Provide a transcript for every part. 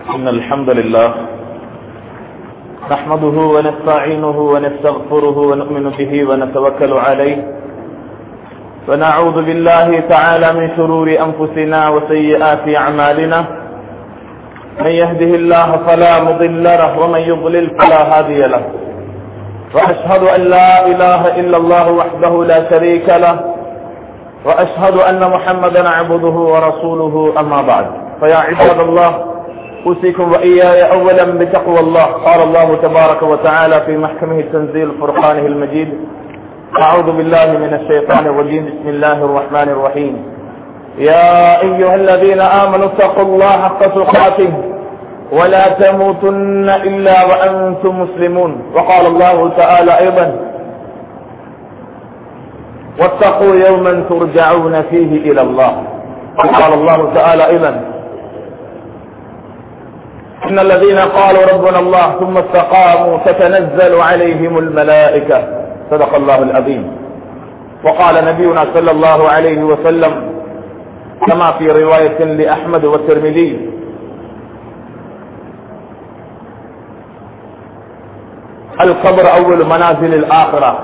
إن الحمد لله نحمده ونستعينه ونستغفره ونؤمن به ونتوكل عليه ونعوذ بالله تعالى من شرور أنفسنا وسيئات أعمالنا من يهده الله فلا مضل له ومن يضلل فلا هادي له وأشهد أن لا إله إلا الله وحده لا شريك له وأشهد أن محمدا عبده ورسوله أما بعد فيا عباد الله أوصيكم وإياي أولا بتقوى الله قال الله تبارك وتعالى في محكمه تنزيل فرقانه المجيد أعوذ بالله من الشيطان الرجيم بسم الله الرحمن الرحيم يا أيها الذين آمنوا اتقوا الله حق تقاته ولا تموتن إلا وأنتم مسلمون وقال الله تعالى أيضا واتقوا يوما ترجعون فيه إلى الله وقال الله تعالى أيضا إن الذين قالوا ربنا الله ثم استقاموا تتنزل عليهم الملائكة صدق الله العظيم وقال نبينا صلى الله عليه وسلم كما في رواية لأحمد والترمذي القبر أول منازل الآخرة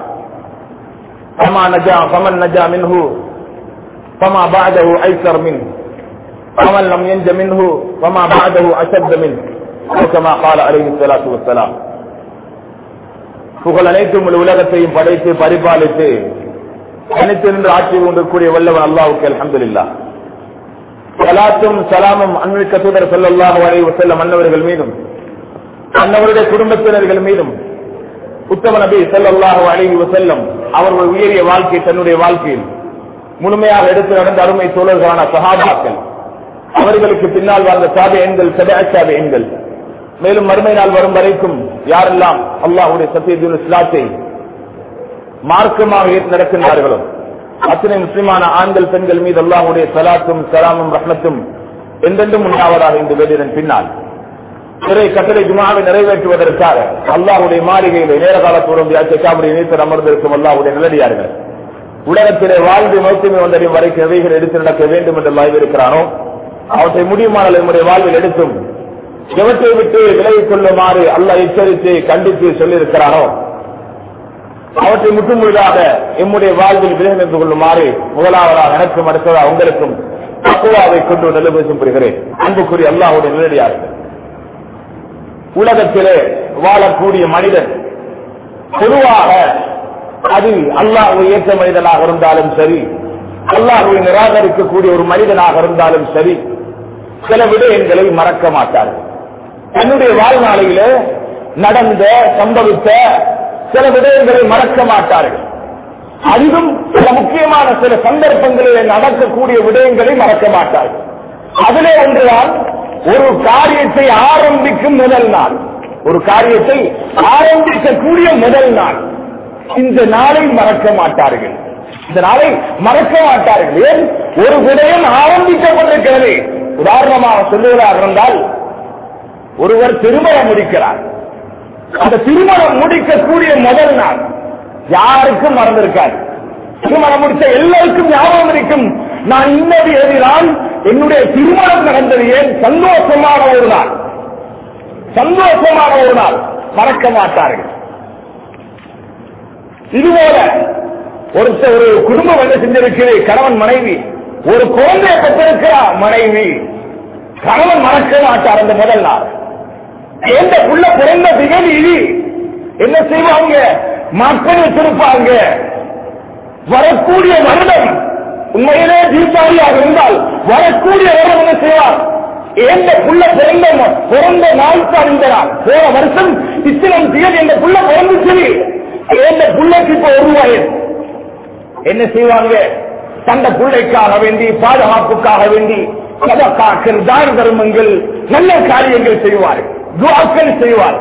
فما نجا فمن نجا منه فما بعده أيسر منه ومن لم ينج منه فما بعده أشد منه كما قال عليه الصلاة والسلام புகழ் அனைத்தும் உலகத்தையும் படைத்து பரிபாலித்து அனைத்து நின்று ஆட்சி கொண்டிருக்கூடிய வல்லவன் அல்லாவுக்கு அலமதுல்லா சலாத்தும் சலாமும் அன்பிக்க தூதர் செல்லல்லாஹு அலைஹி வஸல்லம் அன்னவர்கள் மீதும் அன்னவருடைய குடும்பத்தினர்கள் மீதும் உத்தம நபி செல்லல்லாஹு அலைஹி வஸல்லம் அவர்கள் உயரிய வாழ்க்கை தன்னுடைய வாழ்க்கையில் முழுமையாக எடுத்து நடந்த அருமை தோழர்களான சஹாபாக்கள் அவர்களுக்கு பின்னால் வாழ்ந்த சாபி எண்கள் சபாச்சாபி எண்கள் மேலும் மறுமை நாள் வரும் வரைக்கும் யாரெல்லாம் அல்லாஹுடைய சத்தியத்தின் இஸ்லாத்தை மார்க்கமாக ஏற்று நடக்கின்றார்களோ அத்தனை முஸ்லிமான ஆண்கள் பெண்கள் மீது அல்லாஹுடைய சலாத்தும் சலாமும் ரஹ்மத்தும் எந்தென்றும் உண்டாவதாக இந்த வேதியதன் பின்னால் சிறை கட்டளை ஜுமாவை நிறைவேற்றுவதற்காக அல்லாஹுடைய மாளிகையிலே நேர காலத்தோடும் யாச்சைக்காவுடைய நீத்தர் அமர்ந்திருக்கும் அல்லாஹுடைய நிலடியார்கள் உலகத்திலே வாழ்ந்து நோக்கமே வந்தடையும் வரைக்கும் எவைகள் எடுத்து நடக்க வேண்டும் என்று இருக்கிறானோ அவற்றை முடியுமான நம்முடைய வாழ்வில் எடுத்தும் எவற்றை விட்டு விலகிக் கொள்ளுமாறு அல்ல எச்சரித்து கண்டித்து சொல்லியிருக்கிறானோ அவற்றை முற்றுமுழுதாக எம்முடைய வாழ்வில் விலகி நின்று கொள்ளுமாறு முதலாவதாக எனக்கும் அடுத்ததாக உங்களுக்கும் தக்குவாவை கொண்டு நிலவேசம் புரிகிறேன் அன்புக்குரிய அல்லாஹுடைய நிலடியார்கள் உலகத்திலே வாழக்கூடிய மனிதன் பொதுவாக அது அல்லாஹுவை ஏற்ற மனிதனாக இருந்தாலும் சரி அல்லாஹுவை நிராகரிக்கக்கூடிய ஒரு மனிதனாக இருந்தாலும் சரி சில விடயங்களை மறக்க மாட்டார்கள் தன்னுடைய வாழ்நாளையில நடந்த சம்பவித்த சில விடயங்களை மறக்க மாட்டார்கள் அதிலும் சில முக்கியமான சில சந்தர்ப்பங்களில் நடக்கக்கூடிய விடயங்களை மறக்க மாட்டார்கள் அதிலே ஒன்றுதான் ஒரு காரியத்தை ஆரம்பிக்கும் முதல் நாள் ஒரு காரியத்தை ஆரம்பிக்கக்கூடிய முதல் நாள் இந்த நாளை மறக்க மாட்டார்கள் இந்த நாளை மறக்க மாட்டார்கள் ஏன் ஒரு விடயம் ஆரம்பிக்கப்பட்டிருக்கிறது உதாரணமாக சொல்லுவதாக இருந்தால் ஒருவர் திருமணம் முடிக்கிறார் அந்த திருமணம் முடிக்கக்கூடிய முதல் நாள் யாருக்கும் மறந்திருக்காது திருமணம் முடிச்ச எல்லாருக்கும் ஞாபகம் இருக்கும் நான் இன்னது எழுதினால் என்னுடைய திருமணம் நடந்தது ஏன் சந்தோஷமான ஒரு நாள் சந்தோஷமான ஒரு நாள் மறக்க மாட்டார்கள் இதுபோல ஒரு ஒரு குடும்பம் என்ன செஞ்சிருக்கிறது கணவன் மனைவி ஒரு குழந்தையை பெற்றிருக்கிறார் மனைவி கணவன் மறக்க மாட்டார் அந்த முதல் நாள் எந்த புள்ள பிறந்த திகதி என்ன செய்வாங்க மக்கள் வச்சிருப்பாங்க வரக்கூடிய வருடம் உண்மையிலே தீபாவளியாக இருந்தால் வரக்கூடிய வருடம் என்ன செய்வார் எந்த புள்ள பிறந்த பிறந்த நாள் தான் இந்த நாள் போன வருஷம் இத்தனம் திகதி எந்த புள்ள பிறந்துச்சு எந்த புள்ளைக்கு இப்ப ஒரு வயது என்ன செய்வாங்க தந்த பிள்ளைக்காக வேண்டி பாதுகாப்புக்காக வேண்டி சதக்காக்கள் தான தர்மங்கள் நல்ல காரியங்கள் செய்வார்கள் துவாக்கள் செய்வார்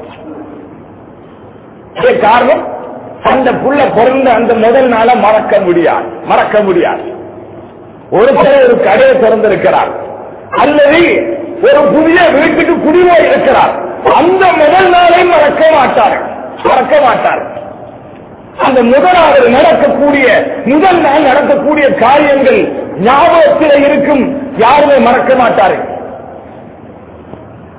காரணம் அந்த புள்ள பிறந்த அந்த முதல் நாள மறக்க முடியாது மறக்க முடியாது ஒரு சிலர் ஒரு கடையை திறந்திருக்கிறார் அல்லது ஒரு புதிய வீட்டுக்கு குடிவோய் இருக்கிறார் அந்த முதல் நாளை மறக்க மாட்டார்கள் மறக்க மாட்டார்கள் அந்த முதலாவது நடக்கக்கூடிய முதல் நாள் நடக்கக்கூடிய காரியங்கள் ஞாபகத்தில் இருக்கும் யாருமே மறக்க மாட்டார்கள்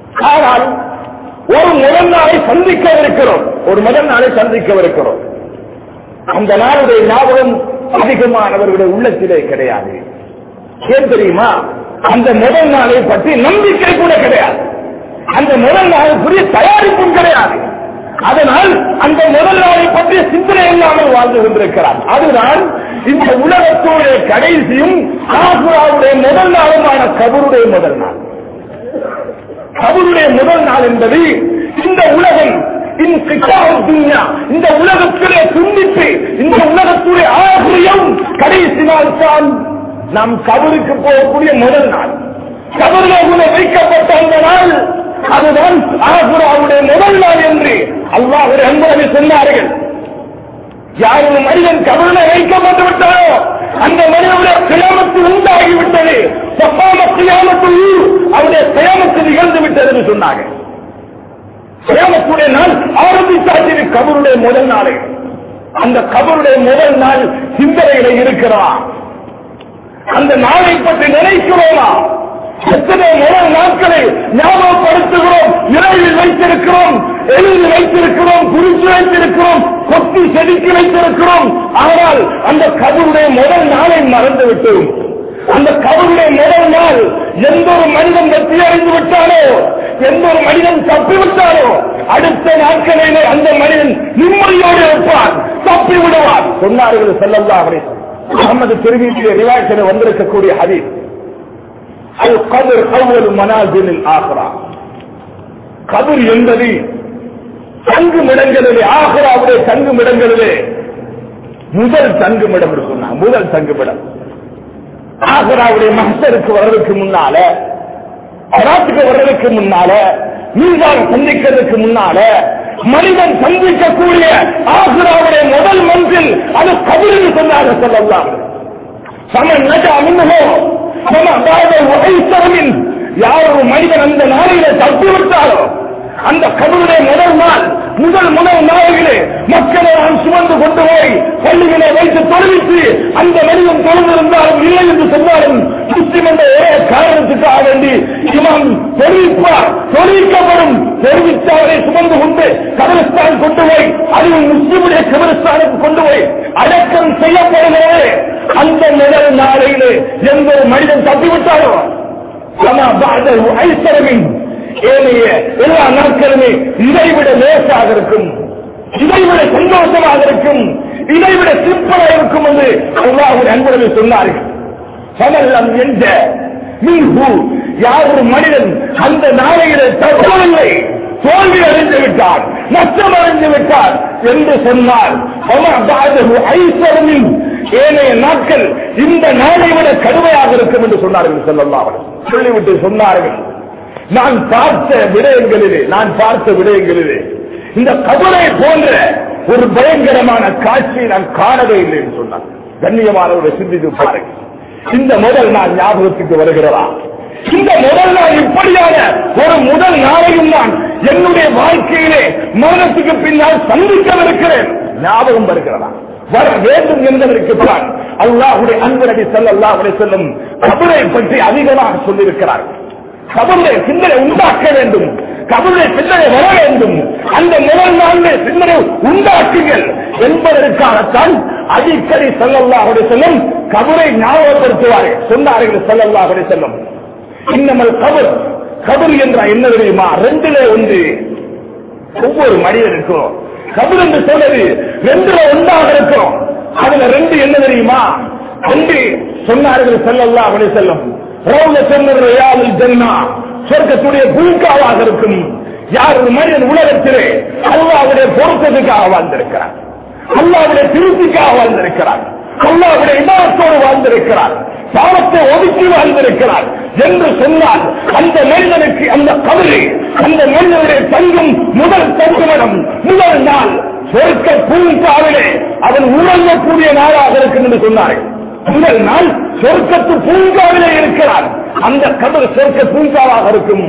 முதல் நாளை சந்திக்கவிருக்கிறோம் ஒரு முதல் நாளை சந்திக்கவிருக்கிறோம் அந்த நாளுடைய ஞாபகம் அதிகமானவர்களுடைய உள்ளத்திலே கிடையாது ஏன் தெரியுமா அந்த முதல் நாளை பற்றி நம்பிக்கை கூட கிடையாது அந்த முதல் நாளுக்குரிய தயாரிப்பும் கிடையாது அதனால் அந்த முதல் நாளை பற்றிய சிந்தனை இல்லாமல் வாழ்ந்து கொண்டிருக்கிறார் அதுதான் இந்த உலகத்துடைய கடைசியும் ஆசுராவுடைய முதல் நாளுமான கபருடைய முதல் நாள் கபருடைய முதல் நாள் என்பது இந்த உலகம் இந்த உலகத்துடைய துண்டிப்பு இந்த உலகத்துடைய ஆசிரியம் கடைசி நாள் தான் நாம் கபருக்கு போகக்கூடிய முதல் நாள் கபரில் வைக்கப்பட்ட அந்த நாள் அதுதான் ஆசுராவுடைய முதல் நாள் என்று அல்லாஹுடைய அன்புறவை சொன்னார்கள் யார் ஒரு மனிதன் கபரில் வைக்கப்பட்டு விட்டாரோ அந்த மனிதனுடைய கிராமத்து உண்டாகிவிட்டது சப்பாமத்தியாமத்து அவருடைய கிராமத்து நிகழ்ந்து விட்டது என்று சொன்னாங்க கிராமத்துடைய நாள் ஆரம்பித்தாச்சு கபருடைய முதல் நாளை அந்த கபருடைய முதல் நாள் சிந்தனையில இருக்கிறான் அந்த நாளை பற்றி நினைக்கிறோமா எத்தனை முதல் நாட்களை ஞாபகப்படுத்துகிறோம் நிலையில் வைத்திருக்கிறோம் எழுதி வைத்திருக்கிறோம் குறித்து வைத்திருக்கிறோம் கொத்தி செதுக்கி வைத்திருக்கிறோம் ஆனால் அந்த கபருடைய முதல் நாளை மறந்து விட்டோம் அந்த கபருடைய முதல் நாள் எந்த ஒரு மனிதன் வெற்றி அடைந்து விட்டாலோ எந்த ஒரு மனிதன் தப்பி விட்டாலோ அடுத்த நாட்களிலே அந்த மனிதன் நிம்மதியோடு இருப்பான் தப்பி விடுவான் சொன்னார்கள் செல்லல்லா அவரை அகமது திருவிழிய ரிவாய்ச்சில் வந்திருக்கக்கூடிய ஹதீஸ் அது கபர் அவ்வளவு மனாஜினில் ஆகிறா கபர் என்பது தங்குமிடங்களிலே ஆகராவுடைய தங்குமிடங்களிலே முதல் தங்குமிடம் இருக்குன்னா முதல் தங்குமிடம் ஆகராவுடைய மகசருக்கு வர்றதுக்கு முன்னால அராத்துக்கு வர்றதுக்கு முன்னால மீதான சந்திக்கிறதுக்கு முன்னால மனிதன் சந்திக்கக்கூடிய ஆசுராவுடைய முதல் மந்தில் அது கபிரில் சொன்னாங்க சொல்லலாம் சமன் நஜா மின்னோ சம அதாவது உழைத்தவனின் யார் ஒரு மனிதன் அந்த நாளையில தப்பி விட்டாரோ அந்த கபருடைய முதல் நாள் முதல் முதல் நாளிலே மக்களை நான் சுமந்து கொண்டு போய் பள்ளிகளை வைத்து தொழுவித்து அந்த மனிதன் தொழுந்திருந்தாலும் இல்லை என்று சொன்னாலும் முஸ்லிம் என்ற ஒரே காரணத்துக்காக வேண்டி இமாம் தொழில்பார் தொழில்க்கப்படும் தெரிவித்தவரை சுமந்து கொண்டு கபரிஸ்தான் கொண்டு போய் அதுவும் முஸ்லிமுடைய கபரிஸ்தானுக்கு கொண்டு போய் அடக்கம் செய்யப்படுகிறது அந்த முதல் நாளையிலே எந்த ஒரு மனிதன் தப்பிவிட்டாரோ ஐசரமின் ஏனைய எல்லா நாட்களுமே இதைவிட லேசாக இருக்கும் இதைவிட சந்தோஷமாக இருக்கும் இதைவிட சிம்பிளாக இருக்கும் என்று அல்லாஹுடைய அன்புடன் சொன்னார்கள் சமல்லம் என்ற மின்ஹு யார் ஒரு மனிதன் அந்த நாளையிலே தப்பவில்லை தோல்வி அடைந்து விட்டார் நஷ்டம் அடைந்து விட்டார் என்று சொன்னார் ஐஸ்வரமின் ஏனைய நாட்கள் இந்த நாளை விட கடுமையாக இருக்கும் என்று சொன்னார்கள் சொல்லலாம் சொல்லிவிட்டு சொன்னார்கள் நான் பார்த்த விடயங்களிலே நான் பார்த்த விடயங்களிலே இந்த கபரை போன்ற ஒரு பயங்கரமான காட்சியை நான் காணவே இல்லை என்று சொன்னார் கண்ணியமானவரை சிந்தித்து பாருங்கள் இந்த முதல் நாள் ஞாபகத்துக்கு வருகிறதா இந்த முதல் நாள் இப்படியான ஒரு முதல் நாளையும் நான் என்னுடைய வாழ்க்கையிலே மரணத்துக்கு பின்னால் சந்திக்கவிருக்கிறேன் ஞாபகம் வருகிறதா வர வேண்டும் என்பதற்கு தான் அல்லாஹுடைய அன்பு நபி ஸல்லல்லாஹு செல்லும் கபரை பற்றி அதிகமாக சொல்லியிருக்கிறார்கள் கபருடைய சிந்தனை உண்டாக்க வேண்டும் கபருடைய சிந்தனை வர வேண்டும் அந்த முதல் நாளிலே சிந்தனை உண்டாக்குங்கள் என்பதற்காகத்தான் அடிக்கடி செல்லல்லாஹுடைய செல்லும் கபரை ஞாபகப்படுத்துவார்கள் சொன்னார்கள் செல்லல்லாஹுடைய செல்லும் இன்னமல் கபர் கபர் என்ற என்ன தெரியுமா ரெண்டுல ஒன்று ஒவ்வொரு மனிதனுக்கும் கபர் என்று சொன்னது ரெண்டுல ஒன்றாக இருக்கிறோம் அதுல ரெண்டு என்ன தெரியுமா ஒன்று சொன்னார்கள் செல்லல்லா அப்படி செல்லும் ரோக சொன்னது யாவில் ஜென்னா சொர்க்கத்துடைய பூக்காவாக இருக்கும் யார் ஒரு மனிதன் உலகத்திலே அல்லாவுடைய பொருத்தத்துக்காக வாழ்ந்திருக்கிறார் அல்லாவுடைய திருப்திக்காக வாழ்ந்திருக்கிறார் அல்லாவுடைய இடத்தோடு வாழ்ந்திருக்கிறார் பாவத்தை ஒதுக்கி வாழ்ந்திருக்கிறார் என்று சொன்னால் அந்த மனிதனுக்கு அந்த கவிதை அந்த மனிதனுடைய தங்கும் முதல் தங்குமிடம் முதல் நாள் சொர்க்க பூங்காவிலே அவன் உறங்கக்கூடிய நாளாக இருக்கும் என்று சொன்னார்கள் முதல் நாள் சொர்க்கத்து பூங்காவிலே இருக்கிறார் அந்த கபர் சொர்க்க பூங்காவாக இருக்கும்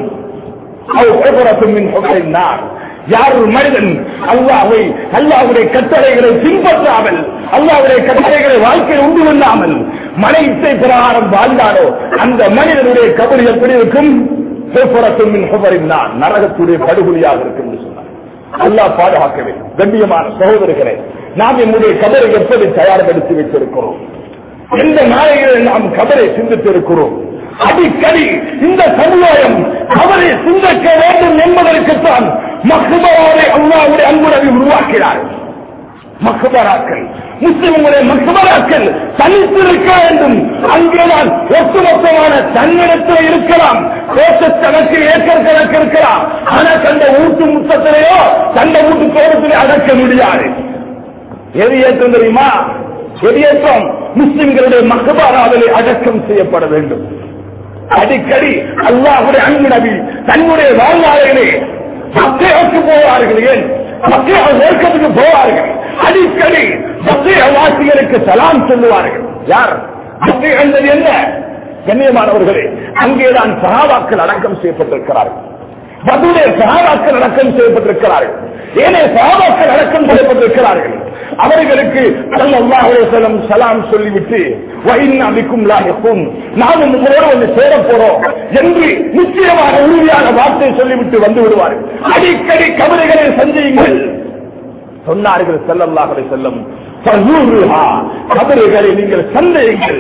யார் ஒரு மனிதன் அல்லாவை அல்லாவுடைய கட்டளைகளை பின்பற்றாமல் அல்லாவுடைய கட்டளைகளை வாழ்க்கையில் உண்டு கொள்ளாமல் மனை இசை பிரகாரம் வாழ்ந்தாரோ அந்த மனிதனுடைய கபர் எப்படி இருக்கும் நரகத்துடைய படுகொலியாக இருக்கும் என்று சொன்னார் அல்லாஹ் பாதுகாக்க வேண்டும் கண்ணியமான சகோதரர்களே நாம் என்னுடைய கபரை எப்படி தயார்படுத்தி வைத்திருக்கிறோம் எந்த நாளையில் நாம் கபரை சிந்தித்திருக்கிறோம் அடிக்கடி இந்த சமுதாயம் கபரை சிந்திக்க வேண்டும் என்பதற்குத்தான் மக்குபராவை அல்லாவுடைய அன்புடவை உருவாக்கிறார் மக்குபராக்கள் முஸ்லிம்களுடைய மக்குபராக்கள் தனித்திருக்க வேண்டும் அங்கேதான் ஒட்டுமொத்தமான தன்னிடத்தில் இருக்கலாம் கோஷக்கணக்கு ஏக்கர் கணக்கு இருக்கலாம் ஆனா தந்த ஊட்டு முத்தத்திலேயோ தந்த ஊட்டு தோட்டத்திலே அடக்க முடியாது எது ஏற்றம் தெரியுமா வெளியேற்றம் முஸ்லிம்களுடைய மகபாராவிலே அடக்கம் செய்யப்பட வேண்டும் அடிக்கடி அல்லாஹுடைய அன்பு நபி தன்னுடைய வாழ்நாளையிலே மக்களுக்கு போவார்கள் ஏன் மக்கள் நோக்கத்துக்கு போவார்கள் அடிக்கடி மத்திய வாசிகளுக்கு சலாம் சொல்லுவார்கள் யார் மத்திய என்பது என்ன கண்ணியமானவர்களே அங்கேதான் சகாபாக்கள் அடக்கம் செய்யப்பட்டிருக்கிறார்கள் மதுடைய சகாபாக்கள் அடக்கம் செய்யப்பட்டிருக்கிறார்கள் ஏனே சகாபாக்கள் அடக்கம் செய்யப்பட்டிருக்கிறார்கள் அவர்களுக்கு செல்லம் சலாம் சொல்லிவிட்டு வைநாபிக்கும் லாயக்கும் நாமும் உங்களோடு வந்து சேர போறோம் என்று நிச்சயமாக உறுதியான வார்த்தை சொல்லிவிட்டு வந்து விடுவார்கள் அடிக்கடி கவலைகளை சந்தியுங்கள் சொன்னார்கள் செல்லல்லாஹரை செல்லும் கபறுகளை நீங்கள் சந்தேகங்கள்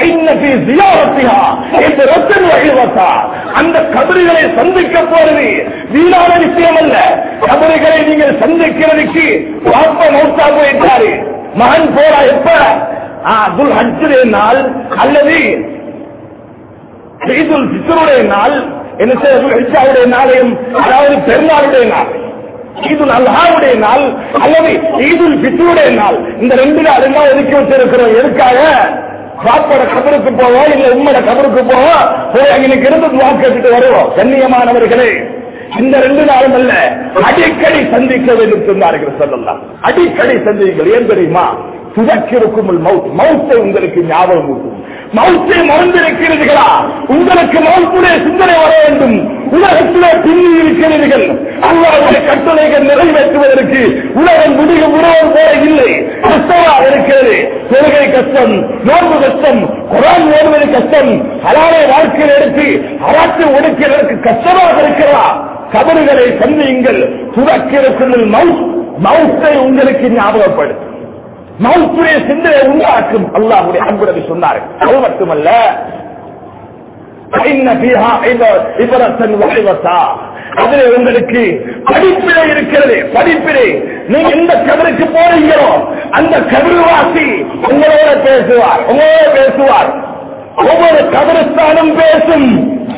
அந்த கபறுகளை சந்திக்க போறது வீணான விஷயம் அல்ல கபறுகளை நீங்கள் சந்திக்கிறதுக்கு வாப்ப மௌத்தா போயிட்டாரு மகன் போரா எப்ப அப்துல் ஹஜ்ஜுடைய நாள் அல்லது ஈதுல் பித்தருடைய நாள் என்ன செய்ய நாளையும் அதாவது பெருநாளுடைய நாள் ஈதுல் அல்ஹாவுடைய நாள் அல்லது ஈதுல் பித்துடைய நாள் இந்த ரெண்டு நாள் எல்லாம் ஒதுக்கி வச்சிருக்கிறோம் எதுக்காக பாப்போட கபருக்கு போவோம் இல்ல உம்மோட கபருக்கு போவோம் போய் அங்கே இருந்து துவா கேட்டுட்டு வருவோம் கண்ணியமானவர்களே இந்த ரெண்டு நாளும் அல்ல அடிக்கடி சந்திக்க வேண்டும் சொன்னார்கள் சொல்லலாம் அடிக்கடி சந்திங்கள் ஏன் தெரியுமா துதக்கிருக்கும் மவுத் மவுத்தை உங்களுக்கு ஞாபகம் ஊட்டும் மவுத்தை மறந்திருக்கிறீர்களா உங்களுக்கு மவுத்துடைய சிந்தனை வர வேண்டும் உலகத்திலே பின்னி இருக்கிறீர்கள் அல்லாவுடைய கட்டளைகள் நிறைவேற்றுவதற்கு உலகம் முடியும் உறவு போல இல்லை கஷ்டமா இருக்கிறது தொழுகை கஷ்டம் நோன்பு கஷ்டம் குரான் ஓடுவது கஷ்டம் ஹலாலை வாழ்க்கையில் எடுத்து அராற்று ஒடுக்கிறதற்கு கஷ்டமாக இருக்கிறதா கபறுகளை சந்தியுங்கள் துறக்கிறதுக்குள் மவுத் மவுத்தை உங்களுக்கு ஞாபகப்படுத்தும் மவுத்துடைய சிந்தனை உண்டாக்கும் அல்லாஹுடைய அன்புடன் சொன்னார் அது மட்டுமல்ல அதில் உங்களுக்கு படிப்பினை இருக்கிறது படிப்பினை நீங்க எந்த கபருக்கு போறீங்களோ அந்த கபருவாசி உங்களோட பேசுவார் உங்களோட பேசுவார் ஒவ்வொரு கபரஸ்தானும் பேசும்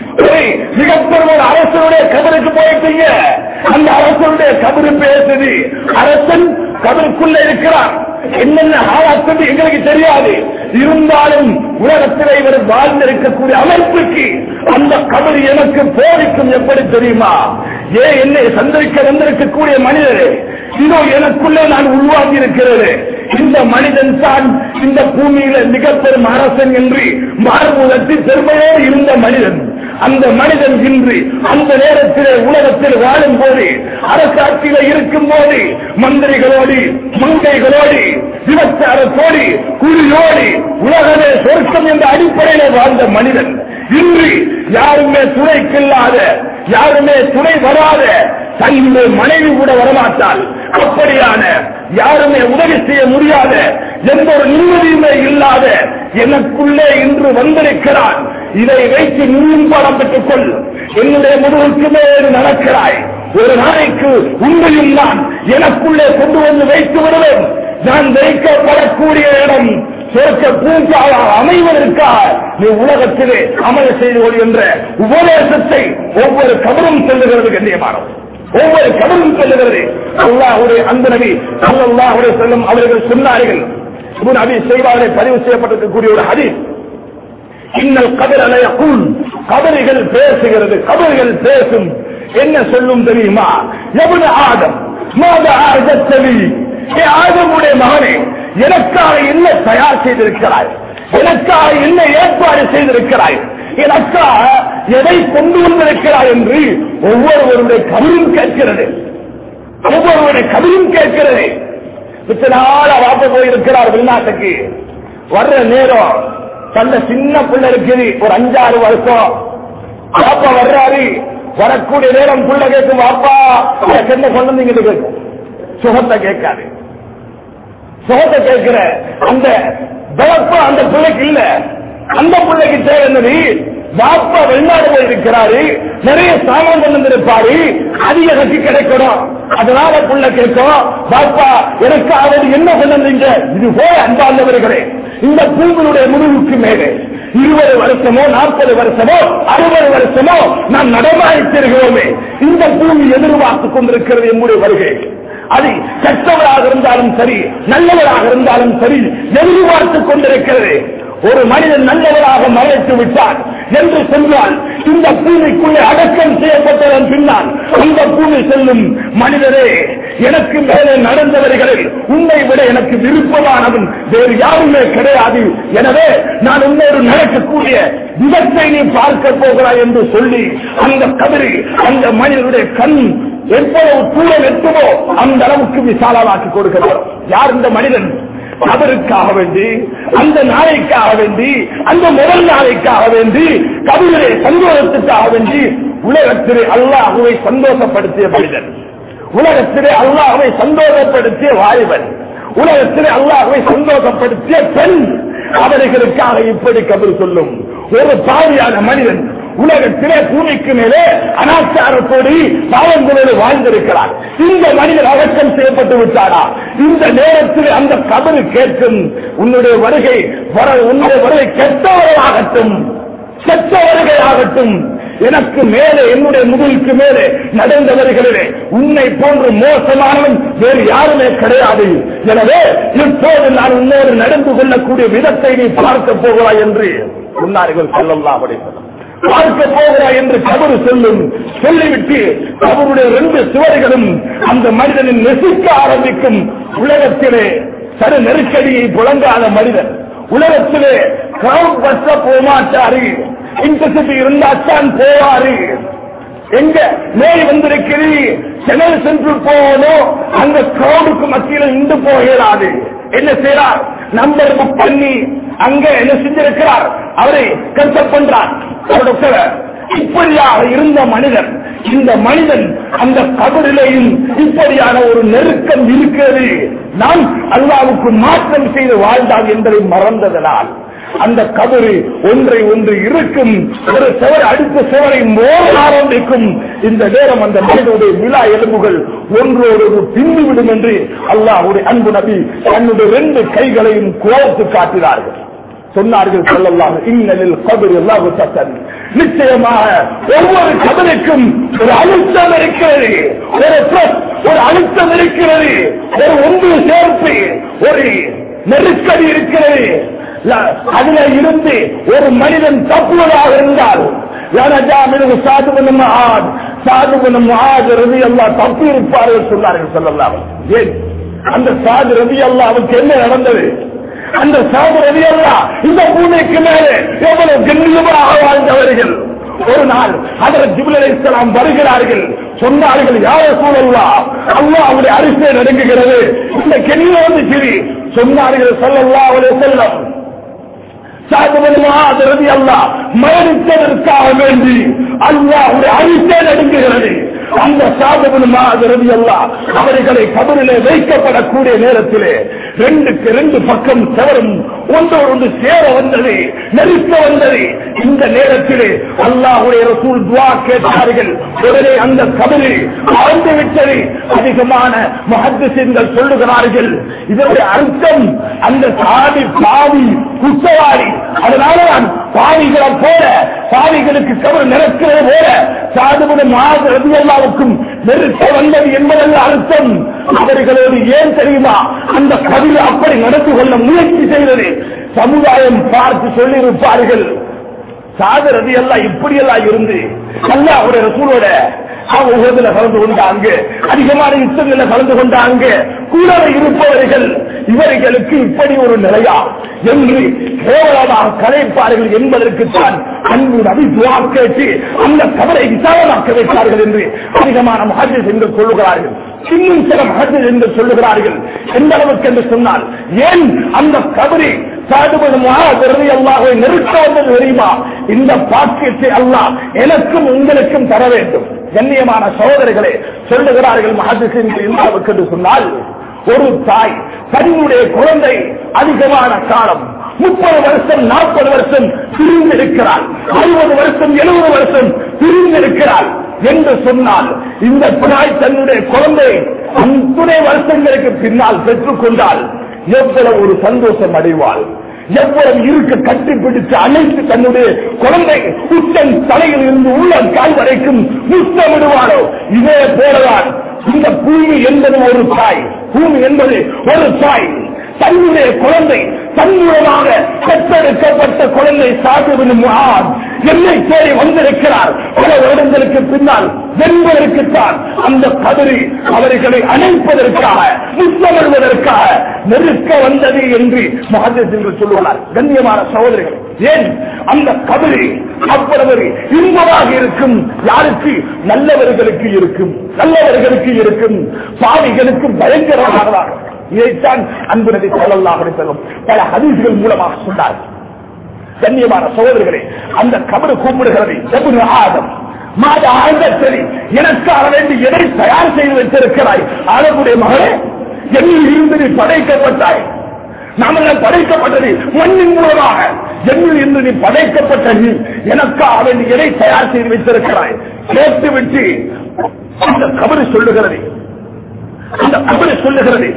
மிகப்பெரிய ஒரு அரசனுடைய கபருக்கு போயிட்டீங்க அந்த அரசனுடைய கபரு பேசுது அரசன் கபருக்குள்ள இருக்கிறார் என்னென்ன ஆளாத்தது எங்களுக்கு தெரியாது இருந்தாலும் உலகத்தில் இவர் வாழ்ந்திருக்கக்கூடிய அமைப்புக்கு அந்த கபர் எனக்கு போதிக்கும் எப்படி தெரியுமா ஏன் என்னை சந்திரிக்க வந்திருக்கக்கூடிய மனிதரே இதோ எனக்குள்ளே நான் உருவாகி இருக்கிறது இந்த மனிதன் தான் இந்த பூமியில மிகப்பெரும் அரசன் என்று மாறுமுகத்தில் பெருமையோடு இருந்த மனிதன் அந்த மனிதன் இன்று அந்த நேரத்திலே உலகத்தில் வாழும் போது அரசாட்சியில இருக்கும் போது மந்திரிகளோடு மங்கைகளோடு விபச்சாரத்தோடு குழியோடு உலகமே சொர்க்கம் என்ற அடிப்படையில் வாழ்ந்த மனிதன் இன்று யாருமே துணைக்கில்லாத யாருமே துணை வராத தன்னுடைய மனைவி கூட வரமாட்டால் அப்படியான யாருமே உதவி செய்ய முடியாத எந்த ஒரு நிம்மதியுமே இல்லாத எனக்குள்ளே இன்று வந்திருக்கிறான் இதை வைத்து நீயும் படம் பெற்றுக் கொள் என்னுடைய முதுகுக்கு மேல் நடக்கிறாய் ஒரு நாளைக்கு உண்மையும் நான் எனக்குள்ளே கொண்டு வந்து வைத்து விடுவேன் நான் வைக்கப்படக்கூடிய இடம் சொர்க்க பூங்காவாக அமைவதற்காக நீ உலகத்திலே அமல் செய்து கொள் என்ற உபதேசத்தை ஒவ்வொரு கபரும் செல்லுகிறது கண்ணியமானது ஒவ்வொரு கபரும் செல்லுகிறது அல்லாஹுடைய அந்த நபி அல்லாஹுடைய செல்லும் அவர்கள் சொன்னார்கள் இப்னு அபி செய்வாரை பதிவு செய்யப்பட்டிருக்கக்கூடிய ஒரு ஹதீஸ் இன்னல் கபர் அலையகுல் கபறுகள் பேசுகிறது கபறுகள் பேசும் என்ன சொல்லும் தெரியுமா எவனு ஆதம் மாத ஆதத்தவி ஏ ஆதமுடைய மகனே எனக்காக என்ன தயார் செய்திருக்கிறாய் எனக்காக என்ன ஏற்பாடு செய்திருக்கிறாய் எனக்காக எதை கொண்டு வந்திருக்கிறாய் என்று ஒவ்வொருவருடைய கவியும் கேட்கிறது ஒவ்வொருவருடைய கவியும் கேட்கிறது மிச்ச நாள வாப்ப போயிருக்கிறார் வெளிநாட்டுக்கு வர்ற நேரம் தந்த சின்ன பிள்ளை இருக்குது ஒரு அஞ்சாறு வருஷம் பாப்பா வர்றாரு வரக்கூடிய நேரம் புள்ள கேட்கும் அப்பா எனக்கு என்ன கொண்டு வந்தீங்க கேட்கும் சுகத்தை கேட்காது சுகத்தை கேட்கிற அந்த பலப்பு அந்த பிள்ளைக்கு இல்ல அந்த பிள்ளைக்கு தேவை என்னது பாப்பா வெளிநாடு போயிருக்கிறாரு நிறைய சாமான் கொண்டு வந்திருப்பாரு அதிக கட்டி கிடைக்கணும் அதனால புள்ள கேட்கும் பாப்பா எனக்கு அவர் என்ன கொண்டு வந்தீங்க இது போய் அன்பார்ந்தவர்களே இந்த பூமியினுடைய முடிவுக்கு மேலே இருபது வருஷமோ நாற்பது வருஷமோ அறுபது வருஷமோ நாம் நடமாடித்திருக்கிறோமே இந்த பூமி எதிர்பார்த்துக் கொண்டிருக்கிறது என்னுடைய வருகை அது கெட்டவராக இருந்தாலும் சரி நல்லவராக இருந்தாலும் சரி எதிர்பார்த்துக் கொண்டிருக்கிறது ஒரு மனிதன் நல்லவராக மறைத்து விட்டார் என்று சொன்னால் இந்த பூமிக்குள்ளே அடக்கம் செய்யப்பட்டதன் பின்னால் இந்த பூமி செல்லும் மனிதரே எனக்கு மேலே நடந்தவர்களில் உன்னை விட எனக்கு விருப்பமானவன் வேறு யாருமே கிடையாது எனவே நான் உன்னோடு நடக்கக்கூடிய விதத்தை நீ பார்க்க போகிறாய் என்று சொல்லி அந்த கதிரி அந்த மனிதனுடைய கண் எவ்வளவு தூரம் எட்டுமோ அந்த அளவுக்கு விசாலமாக்கி கொடுக்கிறார் யார் இந்த மனிதன் அவருக்காக வேண்டி அந்த நாளைக்காக வேண்டி அந்த முதல் நாளைக்காக வேண்டி கவிதை சந்தோஷத்துக்காக வேண்டி உலகத்திலே அல்லாஹுவை சந்தோஷப்படுத்திய மனிதன் உலகத்திலே அல்லாஹுவை சந்தோஷப்படுத்திய வாலிபன் உலகத்திலே அல்லாஹுவை சந்தோஷப்படுத்திய பெண் அவர்களுக்காக இப்படி கபர் சொல்லும் ஒரு பாவியான மனிதன் உலகத்திலே பூமிக்கு மேலே அனாச்சாரத்தோடு பாவங்களோடு வாழ்ந்திருக்கிறார் இந்த மனிதன் அடக்கம் செய்யப்பட்டு விட்டாரா இந்த நேரத்தில் அந்த கபரு கேட்கும் உன்னுடைய வருகை வர உன்னுடைய வருகை கெட்டவர்களாகட்டும் கெட்டவர்களாகட்டும் எனக்கு மேலே என்னுடைய முதுகுக்கு மேலே நடந்தவர்களிலே உன்னை போன்று மோசமானவன் வேறு யாருமே கிடையாது எனவே இப்போது நான் உன்னோடு நடந்து கொள்ளக்கூடிய விதத்தை நீ பார்க்க போகிறாய் என்று சொன்னார்கள் செல்லல்லா அப்படிப்படும் பார்க்க போகிறாய் என்று கபரு சொல்லும் சொல்லிவிட்டு அவருடைய ரெண்டு சுவர்களும் அந்த மனிதனின் நெசிக்க ஆரம்பிக்கும் உலகத்திலே சரு நெருக்கடியை புழங்காத மனிதன் உலகத்திலே கிரௌட் பஸ்ஸ போமாட்டாரு இன்டர்சிட்டி இருந்தாத்தான் போவாரு எங்க நோய் வந்திருக்கிறது சென்னை சென்று போகணும் அந்த கிரௌடுக்கு மத்தியில் இந்து போகிறாது என்ன செய்யறார் நம்பர் புக் பண்ணி அங்க என்ன செஞ்சிருக்கிறார் அவரை கன்சல்ட் பண்றார் டாக்டர் இப்படியாக இருந்த மனிதன் இந்த மனிதன் அந்த கபரிலையும் இப்படியான ஒரு நெருக்கம் இருக்கிறது நாம் அல்லாவுக்கு மாற்றம் செய்து வாழ்ந்தால் என்பதை மறந்ததனால் அந்த கபரு ஒன்றை ஒன்று இருக்கும் ஒரு சுவர் அடுத்த சுவரை மோத ஆரம்பிக்கும் இந்த நேரம் அந்த மனிதனுடைய விழா எலும்புகள் ஒன்றோடு ஒரு பின்னிவிடும் என்று அல்லாஹுடைய அன்பு நபி தன்னுடைய ரெண்டு கைகளையும் கோர்த்து காட்டினார்கள் சொன்னார்கள் சொல்லலாம் இன்னலில் கபர் எல்லாம் சத்தன் நிச்சயமாக ஒவ்வொரு கபருக்கும் ஒரு அழுத்தம் இருக்கிறது ஒரு press, ஒரு அழுத்தம் இருக்கிறது ஒரு ஒன்று சேர்ப்பு ஒரு நெருக்கடி இருக்கிறது ல- அதுல இருந்து ஒரு மனிதன் தப்புவதாக இருந்தால் சாதுபனும் சாதுபனும் ரவி அல்லா தப்பி இருப்பார்கள் சொன்னார்கள் சொல்லலாம் ஏன் அந்த சாது ரவி அல்லாவுக்கு என்ன நடந்தது அந்த சாது ரவி அல்லா இந்த பூமிக்கு மேலே எவ்வளவு கண்ணியமாக வாழ்ந்தவர்கள் ஒரு நாள் அதற்கு ஜிபுல் இஸ்லாம் வருகிறார்கள் சொன்னார்கள் யார சூழல்லா அல்லாஹ் அவருடைய அரிசியை நடுங்குகிறது இந்த கெண்ணில வந்து சிரி சொன்னார்கள் சொல்லல்லா அவருடைய செல்லம் சாதுபதி அல்லா மரணித்ததற்காக வேண்டி அல்லாஹுடைய அரிசே நடுங்குகிறது அந்த சாதுபதி அல்லா அவர்களை கபரிலே வைக்கப்படக்கூடிய நேரத்திலே ரெண்டுக்கு ரெண்டு பக்கம் செவரும் ஒன்றோடு ஒன்று சேர வந்தது நெருக்க வந்தது இந்த நேரத்திலே அல்லாஹுடைய ரசூல் துவா கேட்டார்கள் உடனே அந்த கபரி ஆழ்ந்து விட்டது அதிகமான மகத்துவங்கள் சொல்லுகிறார்கள் இதனுடைய அர்த்தம் அந்த சாதி பாவி குற்றவாளி அதனால நான் பாவிகளை போல பாவிகளுக்கு கவர் நிறக்கிறது போல சாதுபுடன் ரவியல்லாவுக்கும் நெருக்க வந்தது என்பதல்ல அர்த்தம் அவர்களோடு ஏன் தெரியுமா அந்த கவிதை அப்படி நடந்து கொள்ள முயற்சி செய்தது சமுதாயம் பார்த்து சொல்லியிருப்பார்கள் சாதரதி எல்லாம் இப்படி எல்லாம் இருந்து அல்ல அவருடைய ரசூலோட அவங்க உலகத்தில் கலந்து கொண்டாங்க அதிகமான யுத்தங்களில் கலந்து கொண்டாங்க கூட இருப்பவர்கள் இவர்களுக்கு இப்படி ஒரு நிலையா என்று கேவலமாக கலைப்பார்கள் என்பதற்கு தான் அன்பு நபி துவா கேட்டு அந்த கவலை விசாலமாக்க வைத்தார்கள் என்று அதிகமான மகஜஸ் என்று சொல்லுகிறார்கள் இன்னும் சில மகஜஸ் என்று சொல்லுகிறார்கள் எந்த அளவுக்கு என்று சொன்னால் ஏன் அந்த கபரி அல்லாஹை நெருக்க வந்தது தெரியுமா இந்த பாக்கியத்தை அல்லாஹ் எனக்கும் உங்களுக்கும் தர வேண்டும் கண்ணியமான சகோதரர்களே சொல்லுகிறார்கள் மகதிசின் இல்லாவுக்கு என்று சொன்னால் ஒரு தாய் தன்னுடைய குழந்தை அதிகமான காலம் முப்பது வருஷம் நாற்பது வருஷம் பிரிந்திருக்கிறாள் அறுபது வருஷம் எழுபது வருஷம் பிரிந்திருக்கிறாள் என்று சொன்னால் இந்த தாய் தன்னுடைய குழந்தை அத்துணை வருஷங்களுக்கு பின்னால் பெற்றுக் கொண்டால் எவ்வளவு ஒரு சந்தோஷம் அடைவாள் எவ்வளவு இருக்க கட்டிப்பிடித்து அழைத்து தன்னுடைய குழந்தை உச்சன் தலையில் இருந்து உள்ள கால் வரைக்கும் முத்தமிடுவாரோ இதே போலதான் இந்த பூமி என்பது ஒரு தாய் பூமி என்பது ஒரு தாய் தன்னுடைய குழந்தை தன்மூலமாக பெற்றெடுக்கப்பட்ட குழந்தை சாதுவின் என்னை தேடி வந்திருக்கிறார் பல வருடங்களுக்கு பின்னால் வென்பதற்குத்தான் அந்த கதிரி அவர்களை அணைப்பதற்காக முத்தமிடுவதற்காக நெருக்க வந்தது என்று மகதேஷ் என்று சொல்லுவார் கண்ணியமான சகோதரிகள் ஏன் அந்த கதிரி அவ்வளவு இன்பமாக இருக்கும் யாருக்கு நல்லவர்களுக்கு இருக்கும் நல்லவர்களுக்கு இருக்கும் பாவிகளுக்கு பயங்கரமாக இதைத்தான் அன்பு நபி சொல்லலாம் செல்லும் பல ஹதீஸ்கள் மூலமாக சொன்னார் கண்ணியமான சகோதரர்களே அந்த கபரு கூப்பிடுகிறது எவ்வளவு ஆதம் மாத ஆழ்ந்த சரி எனக்காக வேண்டி எதை தயார் செய்து வைத்திருக்கிறாய் ஆதமுடைய மகளே என்னில் இருந்து நீ படைக்கப்பட்டாய் நாமெல்லாம் படைக்கப்பட்டது மண்ணின் மூலமாக என்னில் இருந்து நீ படைக்கப்பட்ட நீ எனக்காக வேண்டி எதை தயார் செய்து வைத்திருக்கிறாய் கேட்டு விட்டு அந்த கபரு சொல்லுகிறது அந்த கபரு சொல்லுகிறது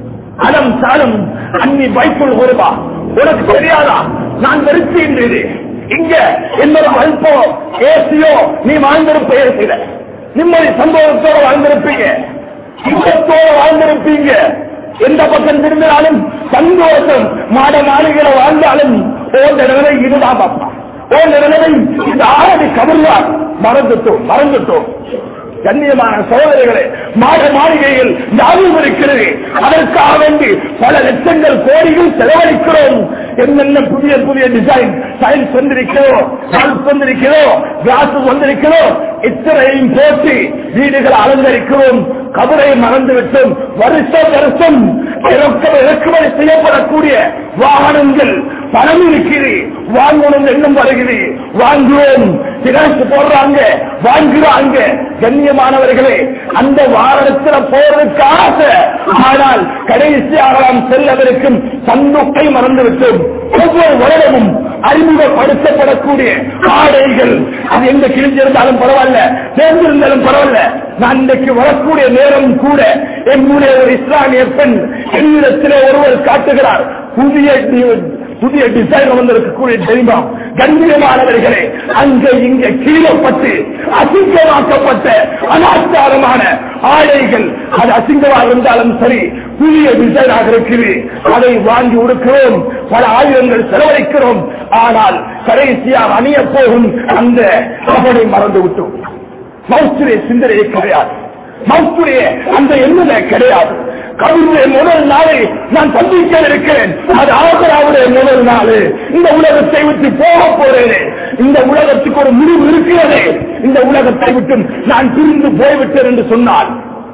அலம் சாலம் அன்னி பைக்குள் ஒருவா உனக்கு தெரியாதா நான் வெறுக்கின்றேன் இங்க என்னோட அல்போ ஏசியோ நீ வாழ்ந்திருப்ப ஏசில நிம்மதி சந்தோஷத்தோட வாழ்ந்திருப்பீங்க இன்பத்தோட வாழ்ந்திருப்பீங்க எந்த பக்கம் திரும்பினாலும் சந்தோஷம் மாட மாளிகளை வாழ்ந்தாலும் ஓந்த நிலைமை இதுதான் பாப்பா ஓந்த நிலைமை இந்த ஆரடி கபர்வார் மறந்துட்டோம் மறந்துட்டோம் கண்ணியமான சோதனைகளே மாட மாளிகையில் யாரும் இருக்கிறது அதற்காக வேண்டி பல லட்சங்கள் கோடிகள் செலவழிக்கிறோம் என்னென்ன புதிய புதிய டிசைன் சயின்ஸ் வந்திருக்கிறோம் சால்ஸ் வந்திருக்கிறோம் கிளாஸ் வந்திருக்கிறோம் இத்தனையும் போட்டு வீடுகளை அலங்கரிக்கிறோம் கபரை மறந்து விட்டோம் வருஷம் வருஷம் இறக்குமதி செய்யப்படக்கூடிய வாகனங்கள் பணம் இருக்கிறது வாங்கணும் எண்ணம் வருகிறது வாங்குவோம் பினான்ஸ் போடுறாங்க வாங்குறாங்க கண்ணியமானவர்களே அந்த வாகனத்தில் போறதுக்கு ஆசை ஆனால் கடைசியாக நாம் செல்லவிருக்கும் சந்துக்கை மறந்துவிட்டோம் ஒவ்வொரு வருடமும் அறிமுகப்படுத்தப்படக்கூடிய ஆடைகள் அது எங்க கிழிஞ்சிருந்தாலும் பரவாயில்ல சேர்ந்திருந்தாலும் பரவாயில்ல நான் இன்றைக்கு வரக்கூடிய நேரம் கூட என்னுடைய ஒரு இஸ்லாமிய பெண் என்னிடத்திலே ஒருவர் காட்டுகிறார் புதிய புதிய டிசைன் வந்திருக்கக்கூடிய தெரியுமா கண்ணியமானவர்களே அங்க இங்க கீழப்பட்டு அசிங்கமாக்கப்பட்ட அனாச்சாரமான ஆடைகள் அது அசிங்கமாக இருந்தாலும் சரி புதிய டிசைனாக இருக்குது அதை வாங்கி உடுக்கிறோம் பல ஆயிரங்கள் செலவழிக்கிறோம் ஆனால் கடைசியாக அணிய போகும் அந்த அவனை மறந்து விட்டோம் மௌத்துடைய சிந்தனையே கிடையாது மௌத்துடைய அந்த எண்ணமே கிடையாது கவிதை முதல் நாளை நான் சந்திக்க இருக்கிறேன் அது ஆகராவுடைய முதல் நாள் இந்த உலகத்தை விட்டு போக போறேன் இந்த உலகத்துக்கு ஒரு முடிவு இருக்கிறது இந்த உலகத்தை விட்டு நான் பிரிந்து போய்விட்டேன் என்று சொன்னால்